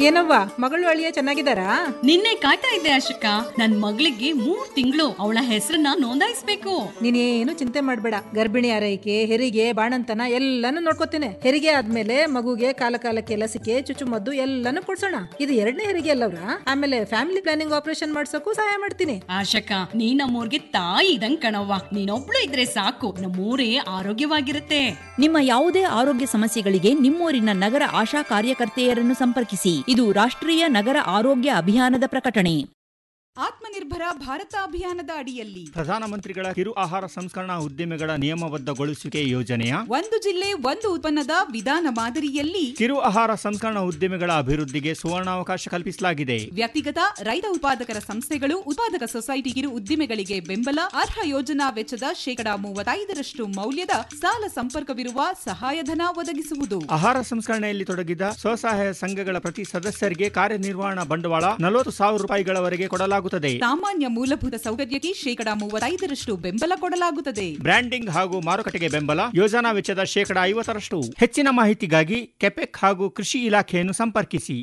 ಏನವ್ವ ಮಗಳು ಅಳಿಯ ಚೆನ್ನಾಗಿದ್ದಾರಾ ನಿನ್ನೆ ಕಾಯ್ತಾ ಇದ್ದೆ ಅಶೋಕ ನನ್ ಮಗಳಿಗೆ ಮೂರ್ ತಿಂಗಳು ಅವಳ ಹೆಸರನ್ನ ನೋಂದಾಯಿಸ್ಬೇಕು ನೀನೇನು ಚಿಂತೆ ಮಾಡಬೇಡ ಗರ್ಭಿಣಿ ಆರೈಕೆ ಹೆರಿಗೆ ಬಾಣಂತನ ಎಲ್ಲಾನು ನೋಡ್ಕೋತೇನೆ ಹೆರಿಗೆ ಆದ್ಮೇಲೆ ಮಗುಗೆ ಕಾಲ ಕಾಲಕ್ಕೆ ಲಸಿಕೆ ಚುಚ್ಚುಮದ್ದು ಎಲ್ಲಾನು ಕೊಡ್ಸೋಣ ಇದು ಎರಡನೇ ಹೆರಿಗೆ ಅಲ್ಲವ್ರ ಆಮೇಲೆ ಫ್ಯಾಮಿಲಿ ಪ್ಲಾನಿಂಗ್ ಆಪರೇಷನ್ ಮಾಡ್ಸೋಕು ಸಹಾಯ ಮಾಡ್ತೀನಿ ಆಶಕ ನೀ ನಮ್ಮೂರ್ಗೆ ತಾಯಿ ಇದಂಗ್ ಕಣವ್ವ ನೀನೊಬ್ಳು ಇದ್ರೆ ಸಾಕು ನಮ್ಮೂರೇ ಆರೋಗ್ಯವಾಗಿರುತ್ತೆ ನಿಮ್ಮ ಯಾವುದೇ ಆರೋಗ್ಯ ಸಮಸ್ಯೆಗಳಿಗೆ ನಿಮ್ಮೂರಿನ ನಗರ ಆಶಾ ಕಾರ್ಯಕರ್ತೆಯರನ್ನು ಸಂಪರ್ಕಿಸಿ ಇದು ರಾಷ್ಟ್ರೀಯ ನಗರ ಆರೋಗ್ಯ ಅಭಿಯಾನದ ಪ್ರಕಟಣೆ ಆತ್ಮನಿರ್ಭರ ಭಾರತ ಅಭಿಯಾನದ ಅಡಿಯಲ್ಲಿ ಪ್ರಧಾನಮಂತ್ರಿಗಳ ಕಿರು ಆಹಾರ ಸಂಸ್ಕರಣಾ ಉದ್ದಿಮೆಗಳ ನಿಯಮಬದ್ಧಗೊಳಿಸುವಿಕೆ ಯೋಜನೆಯ ಒಂದು ಜಿಲ್ಲೆ ಒಂದು ಉತ್ಪನ್ನದ ವಿಧಾನ ಮಾದರಿಯಲ್ಲಿ ಕಿರು ಆಹಾರ ಸಂಸ್ಕರಣಾ ಉದ್ದಿಮೆಗಳ ಅಭಿವೃದ್ಧಿಗೆ ಸುವರ್ಣಾವಕಾಶ ಕಲ್ಪಿಸಲಾಗಿದೆ ವ್ಯಕ್ತಿಗತ ರೈತ ಉತ್ಪಾದಕರ ಸಂಸ್ಥೆಗಳು ಉತ್ಪಾದಕ ಸೊಸೈಟಿ ಕಿರು ಉದ್ದಿಮೆಗಳಿಗೆ ಬೆಂಬಲ ಅರ್ಹ ಯೋಜನಾ ವೆಚ್ಚದ ಶೇಕಡಾ ಮೂವತ್ತೈದರಷ್ಟು ಮೌಲ್ಯದ ಸಾಲ ಸಂಪರ್ಕವಿರುವ ಸಹಾಯಧನ ಒದಗಿಸುವುದು ಆಹಾರ ಸಂಸ್ಕರಣೆಯಲ್ಲಿ ತೊಡಗಿದ ಸ್ವಸಹಾಯ ಸಂಘಗಳ ಪ್ರತಿ ಸದಸ್ಯರಿಗೆ ಕಾರ್ಯನಿರ್ವಹಣಾ ಬಂಡವಾಳ ನಲವತ್ತು ಸಾವಿರ ರೂಪಾಯಿಗಳವರೆಗೆ ಕೊಡಲಾಗುತ್ತದೆ ಸಾಮಾನ್ಯ ಮೂಲಭೂತ ಸೌಕರ್ಯಕ್ಕೆ ಶೇಕಡಾ ಮೂವತ್ತೈದರಷ್ಟು ಬೆಂಬಲ ಕೊಡಲಾಗುತ್ತದೆ ಬ್ರ್ಯಾಂಡಿಂಗ್ ಹಾಗೂ ಮಾರುಕಟ್ಟೆಗೆ ಬೆಂಬಲ ಯೋಜನಾ ವೆಚ್ಚದ ಶೇಕಡಾ ಐವತ್ತರಷ್ಟು ಹೆಚ್ಚಿನ ಮಾಹಿತಿಗಾಗಿ ಕೆಪೆಕ್ ಹಾಗೂ ಕೃಷಿ ಇಲಾಖೆಯನ್ನು ಸಂಪರ್ಕಿಸಿ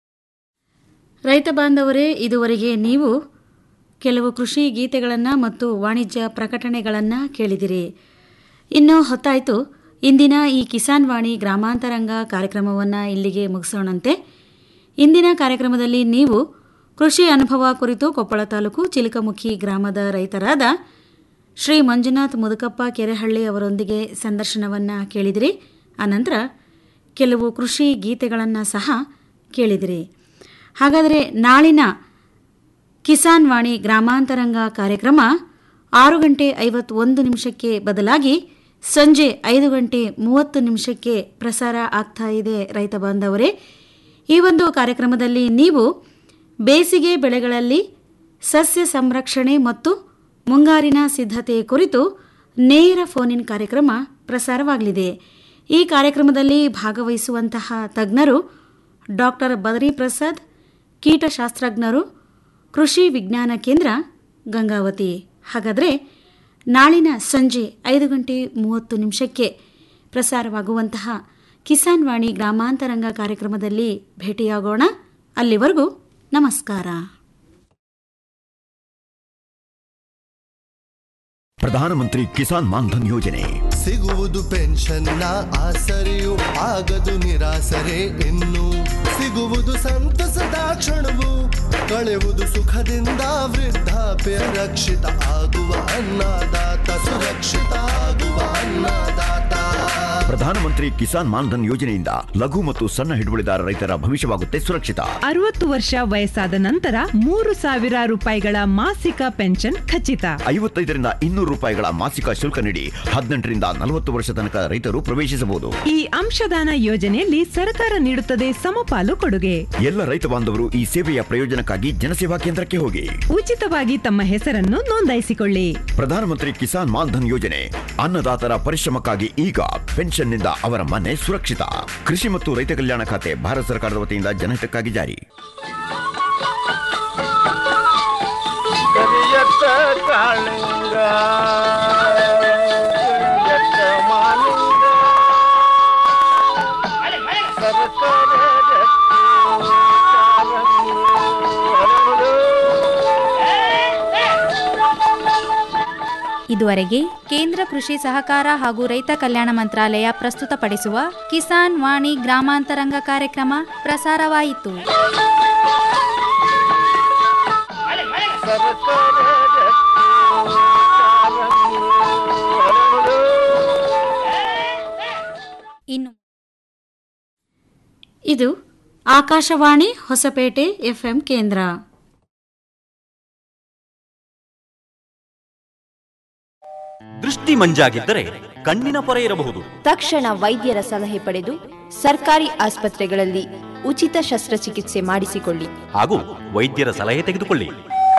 ರೈತ ಬಾಂಧವರೇ ಇದುವರೆಗೆ ನೀವು ಕೆಲವು ಕೃಷಿ ಗೀತೆಗಳನ್ನು ಮತ್ತು ವಾಣಿಜ್ಯ ಪ್ರಕಟಣೆಗಳನ್ನು ಕೇಳಿದಿರಿ ಇನ್ನು ಹೊತ್ತಾಯಿತು ಇಂದಿನ ಈ ಕಿಸಾನ್ ವಾಣಿ ಗ್ರಾಮಾಂತರಂಗ ಕಾರ್ಯಕ್ರಮವನ್ನು ಇಲ್ಲಿಗೆ ಮುಗಿಸೋಣಂತೆ ಇಂದಿನ ಕಾರ್ಯಕ್ರಮದಲ್ಲಿ ನೀವು ಕೃಷಿ ಅನುಭವ ಕುರಿತು ಕೊಪ್ಪಳ ತಾಲೂಕು ಚಿಲಕಮುಖಿ ಗ್ರಾಮದ ರೈತರಾದ ಶ್ರೀ ಮಂಜುನಾಥ್ ಮುದುಕಪ್ಪ ಕೆರೆಹಳ್ಳಿ ಅವರೊಂದಿಗೆ ಸಂದರ್ಶನವನ್ನು ಕೇಳಿದಿರಿ ಆನಂತರ ಕೆಲವು ಕೃಷಿ ಗೀತೆಗಳನ್ನು ಸಹ ಕೇಳಿದಿರಿ ಹಾಗಾದರೆ ನಾಳಿನ ಕಿಸಾನ್ ವಾಣಿ ಗ್ರಾಮಾಂತರಂಗ ಕಾರ್ಯಕ್ರಮ ಆರು ಗಂಟೆ ಐವತ್ತೊಂದು ನಿಮಿಷಕ್ಕೆ ಬದಲಾಗಿ ಸಂಜೆ ಐದು ಗಂಟೆ ಮೂವತ್ತು ನಿಮಿಷಕ್ಕೆ ಪ್ರಸಾರ ಆಗ್ತಾ ಇದೆ ರೈತ ಬಾಂಧವರೇ ಈ ಒಂದು ಕಾರ್ಯಕ್ರಮದಲ್ಲಿ ನೀವು ಬೇಸಿಗೆ ಬೆಳೆಗಳಲ್ಲಿ ಸಸ್ಯ ಸಂರಕ್ಷಣೆ ಮತ್ತು ಮುಂಗಾರಿನ ಸಿದ್ಧತೆ ಕುರಿತು ನೇರ ಫೋನಿನ್ ಕಾರ್ಯಕ್ರಮ ಪ್ರಸಾರವಾಗಲಿದೆ ಈ ಕಾರ್ಯಕ್ರಮದಲ್ಲಿ ಭಾಗವಹಿಸುವಂತಹ ತಜ್ಞರು ಡಾಕ್ಟರ್ ಬದರಿ ಪ್ರಸಾದ್ ಕೀಟಶಾಸ್ತ್ರಜ್ಞರು ಕೃಷಿ ವಿಜ್ಞಾನ ಕೇಂದ್ರ ಗಂಗಾವತಿ ಹಾಗಾದರೆ ನಾಳಿನ ಸಂಜೆ ಐದು ಗಂಟೆ ಮೂವತ್ತು ನಿಮಿಷಕ್ಕೆ ಪ್ರಸಾರವಾಗುವಂತಹ ಕಿಸಾನ್ ವಾಣಿ ಗ್ರಾಮಾಂತರಂಗ ಕಾರ್ಯಕ್ರಮದಲ್ಲಿ ಭೇಟಿಯಾಗೋಣ ಅಲ್ಲಿವರೆಗೂ ನಮಸ್ಕಾರ ಪ್ರಧಾನಮಂತ್ರಿ ಕಿಸಾನ್ ಮಾನ್ಧನ್ ಯೋಜನೆ ಸಿಗುವುದು ಪೆನ್ಷನ್ನ ಆಸರೆಯು ಆಗದು ನಿರಾಸರೆ ಇನ್ನು ಸಿಗುವುದು ಸಂತಸದ ಕ್ಷಣವು ಕಳೆಯುವುದು ಸುಖದಿಂದ ವೃದ್ಧಾಪ್ಯ ರಕ್ಷಿತ ಆಗುವ ಅನ್ನದಾತ ಸುರಕ್ಷಿತ ಆಗುವ ಅನ್ನದಾತ ಪ್ರಧಾನಮಂತ್ರಿ ಕಿಸಾನ್ ಮಾನ್ಧನ್ ಯೋಜನೆಯಿಂದ ಲಘು ಮತ್ತು ಸಣ್ಣ ಹಿಡುವಳಿದಾರ ರೈತರ ಭವಿಷ್ಯವಾಗುತ್ತೆ ಸುರಕ್ಷಿತ ಅರವತ್ತು ವರ್ಷ ವಯಸ್ಸಾದ ನಂತರ ಮೂರು ಸಾವಿರ ರೂಪಾಯಿಗಳ ಮಾಸಿಕ ಪೆನ್ಷನ್ ಖಚಿತ ಐವತ್ತೈದರಿಂದ ಇನ್ನೂರು ರೂಪಾಯಿಗಳ ಮಾಸಿಕ ಶುಲ್ಕ ನೀಡಿ ಹದಿನೆಂಟರಿಂದ ನಲವತ್ತು ವರ್ಷ ತನಕ ರೈತರು ಪ್ರವೇಶಿಸಬಹುದು ಈ ಅಂಶದಾನ ಯೋಜನೆಯಲ್ಲಿ ಸರ್ಕಾರ ನೀಡುತ್ತದೆ ಸಮಪಾಲು ಕೊಡುಗೆ ಎಲ್ಲ ರೈತ ಬಾಂಧವರು ಈ ಸೇವೆಯ ಪ್ರಯೋಜನಕ್ಕಾಗಿ ಜನಸೇವಾ ಕೇಂದ್ರಕ್ಕೆ ಹೋಗಿ ಉಚಿತವಾಗಿ ತಮ್ಮ ಹೆಸರನ್ನು ನೋಂದಾಯಿಸಿಕೊಳ್ಳಿ ಪ್ರಧಾನಮಂತ್ರಿ ಕಿಸಾನ್ ಮಾನ್ಧನ್ ಯೋಜನೆ ಅನ್ನದಾತರ ಪರಿಶ್ರಮಕ್ಕಾಗಿ ಈಗ ಪೆನ್ಷನ್ನಿಂದ ಅವರ ಮನೆ ಸುರಕ್ಷಿತ ಕೃಷಿ ಮತ್ತು ರೈತ ಕಲ್ಯಾಣ ಖಾತೆ ಭಾರತ ಸರ್ಕಾರದ ವತಿಯಿಂದ ಜನಹಿತಕ್ಕಾಗಿ ಜಾರಿ ಕರಿಯತ್ತ ಕಾಳಿಂಗ ಕರಿಯತ್ತ ಮಾಲಿಂಗ ಸರಸರ ರತ್ನ ಕಾರಂಗಿ ಹರಳು. ಇದುವರೆಗೆ ಕೇಂದ್ರ ಕೃಷಿ ಸಹಕಾರ ಹಾಗೂ ರೈತ ಕಲ್ಯಾಣ ಮಂತ್ರಾಲಯ ಪ್ರಸ್ತುತಪಡಿಸುವ ಕಿಸಾನ್ ವಾಣಿ ಗ್ರಾಮಾಂತರಂಗ ಕಾರ್ಯಕ್ರಮ ಪ್ರಸಾರವಾಯಿತು ಸರಸರ ರತ್ನ ಕಾರಂಗಿ ಹರಳು. ಇನ್ನು ಇದು ಆಕಾಶವಾಣಿ ಹೊಸಪೇಟೆ ಎಫ್ಎಂ ಕೇಂದ್ರ ದೃಷ್ಟಿ ಮಂಜಾಗಿದ್ದರೆ ಕಣ್ಣಿನ ಪೊರೆ ಇರಬಹುದು ತಕ್ಷಣ ವೈದ್ಯರ ಸಲಹೆ ಪಡೆದು ಸರ್ಕಾರಿ ಆಸ್ಪತ್ರೆಗಳಲ್ಲಿ ಉಚಿತ ಶಸ್ತ್ರಚಿಕಿತ್ಸೆ ಮಾಡಿಸಿಕೊಳ್ಳಿ ಹಾಗೂ ವೈದ್ಯರ ಸಲಹೆ ತೆಗೆದುಕೊಳ್ಳಿ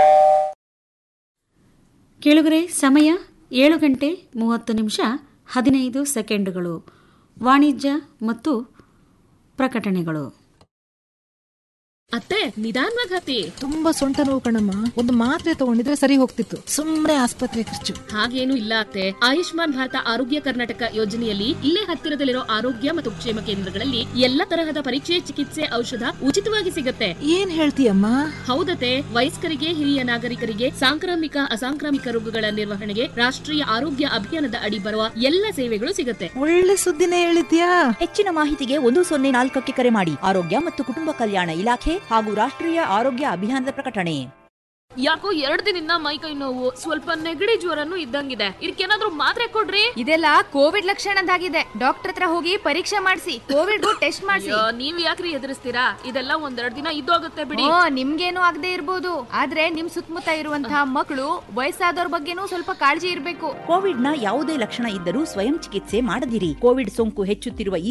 ಕೇಳುಗರೆ ಸಮಯ ಏಳು ಗಂಟೆ ಮೂವತ್ತು ನಿಮಿಷ ಹದಿನೈದು ಸೆಕೆಂಡುಗಳು ವಾಣಿಜ್ಯ ಮತ್ತು ಪ್ರಕಟಣೆಗಳು ಅತ್ತೆ ನಿಧಾನವಾಗಿ ಹತ್ತಿ ತುಂಬಾ ಸೊಂಟ ನೋವು ಕಣಮ್ಮ ಒಂದು ಮಾತ್ರೆ ತಗೊಂಡಿದ್ರೆ ಸರಿ ಹೋಗ್ತಿತ್ತು ಸುಮ್ನೆ ಆಸ್ಪತ್ರೆ ಖರ್ಚು ಹಾಗೇನು ಇಲ್ಲ ಅತ್ತೆ ಆಯುಷ್ಮಾನ್ ಭಾರತ ಆರೋಗ್ಯ ಕರ್ನಾಟಕ ಯೋಜನೆಯಲ್ಲಿ ಇಲ್ಲೇ ಹತ್ತಿರದಲ್ಲಿರೋ ಆರೋಗ್ಯ ಮತ್ತು ಕ್ಷೇಮ ಕೇಂದ್ರಗಳಲ್ಲಿ ಎಲ್ಲ ತರಹದ ಪರೀಕ್ಷೆ ಚಿಕಿತ್ಸೆ ಔಷಧ ಉಚಿತವಾಗಿ ಸಿಗುತ್ತೆ ಏನ್ ಹೇಳ್ತೀಯಮ್ಮ ಹೌದತೆ ವಯಸ್ಕರಿಗೆ ಹಿರಿಯ ನಾಗರಿಕರಿಗೆ ಸಾಂಕ್ರಾಮಿಕ ಅಸಾಂಕ್ರಾಮಿಕ ರೋಗಗಳ ನಿರ್ವಹಣೆಗೆ ರಾಷ್ಟ್ರೀಯ ಆರೋಗ್ಯ ಅಭಿಯಾನದ ಅಡಿ ಬರುವ ಎಲ್ಲ ಸೇವೆಗಳು ಸಿಗುತ್ತೆ ಒಳ್ಳೆ ಸುದ್ದಿನೇ ಹೇಳಿದ್ಯಾ ಹೆಚ್ಚಿನ ಮಾಹಿತಿಗೆ ಒಂದು ಸೊನ್ನೆ ನಾಲ್ಕಕ್ಕೆ ಕರೆ ಮಾಡಿ ಆರೋಗ್ಯ ಮತ್ತು ಕುಟುಂಬ ಕಲ್ಯಾಣ ಇಲಾಖೆ ಹಾಗೂ ರಾಷ್ಟ್ರೀಯ ಆರೋಗ್ಯ ಅಭಿಯಾನದ ಪ್ರಕಟಣೆ ಯಾಕೋ ಎರಡ್ ದಿನದಿಂದ ಮೈ ಕೈ ನೋವು ಸ್ವಲ್ಪ ನೆಗಡಿ ಜ್ವರನು ಇದ್ದಂಗಿದೆ ಇದಕ್ಕೇನಾದ್ರೂ ಮಾತ್ರೆ ಕೊಡ್ರಿ ಇದೆಲ್ಲ ಕೋವಿಡ್ ಲಕ್ಷಣದಾಗಿದೆ ಡಾಕ್ಟರ್ ಹತ್ರ ಹೋಗಿ ಪರೀಕ್ಷೆ ಮಾಡಿಸಿ ಕೋವಿಡ್ ಟೆಸ್ಟ್ ಮಾಡಿಸಿ ಅಯ್ಯೋ, ನೀವ್ ಯಾಕ್ರಿ ಎದುರಿಸ್ತೀರಾ ಇದೆಲ್ಲ ಒಂದೆರಡ್ ದಿನ ಇದ್ದೋಗುತ್ತೆ ಬಿಡಿ ಓ ನಿಮ್ಗೇನು ಆಗದೆ ಇರ್ಬೋದು ಆದ್ರೆ ನಿಮ್ ಸುತ್ತಮುತ್ತ ಇರುವಂತಹ ಮಕ್ಕಳು ವಯಸ್ಸಾದವ್ರ ಬಗ್ಗೆನೂ ಸ್ವಲ್ಪ ಕಾಳಜಿ ಇರ್ಬೇಕು ಕೋವಿಡ್ನ ಯಾವುದೇ ಲಕ್ಷಣ ಇದ್ದರೂ ಸ್ವಯಂ ಚಿಕಿತ್ಸೆ ಮಾಡದಿರಿ ಕೋವಿಡ್ ಸೋಂಕು ಹೆಚ್ಚುತ್ತಿರುವ ಈ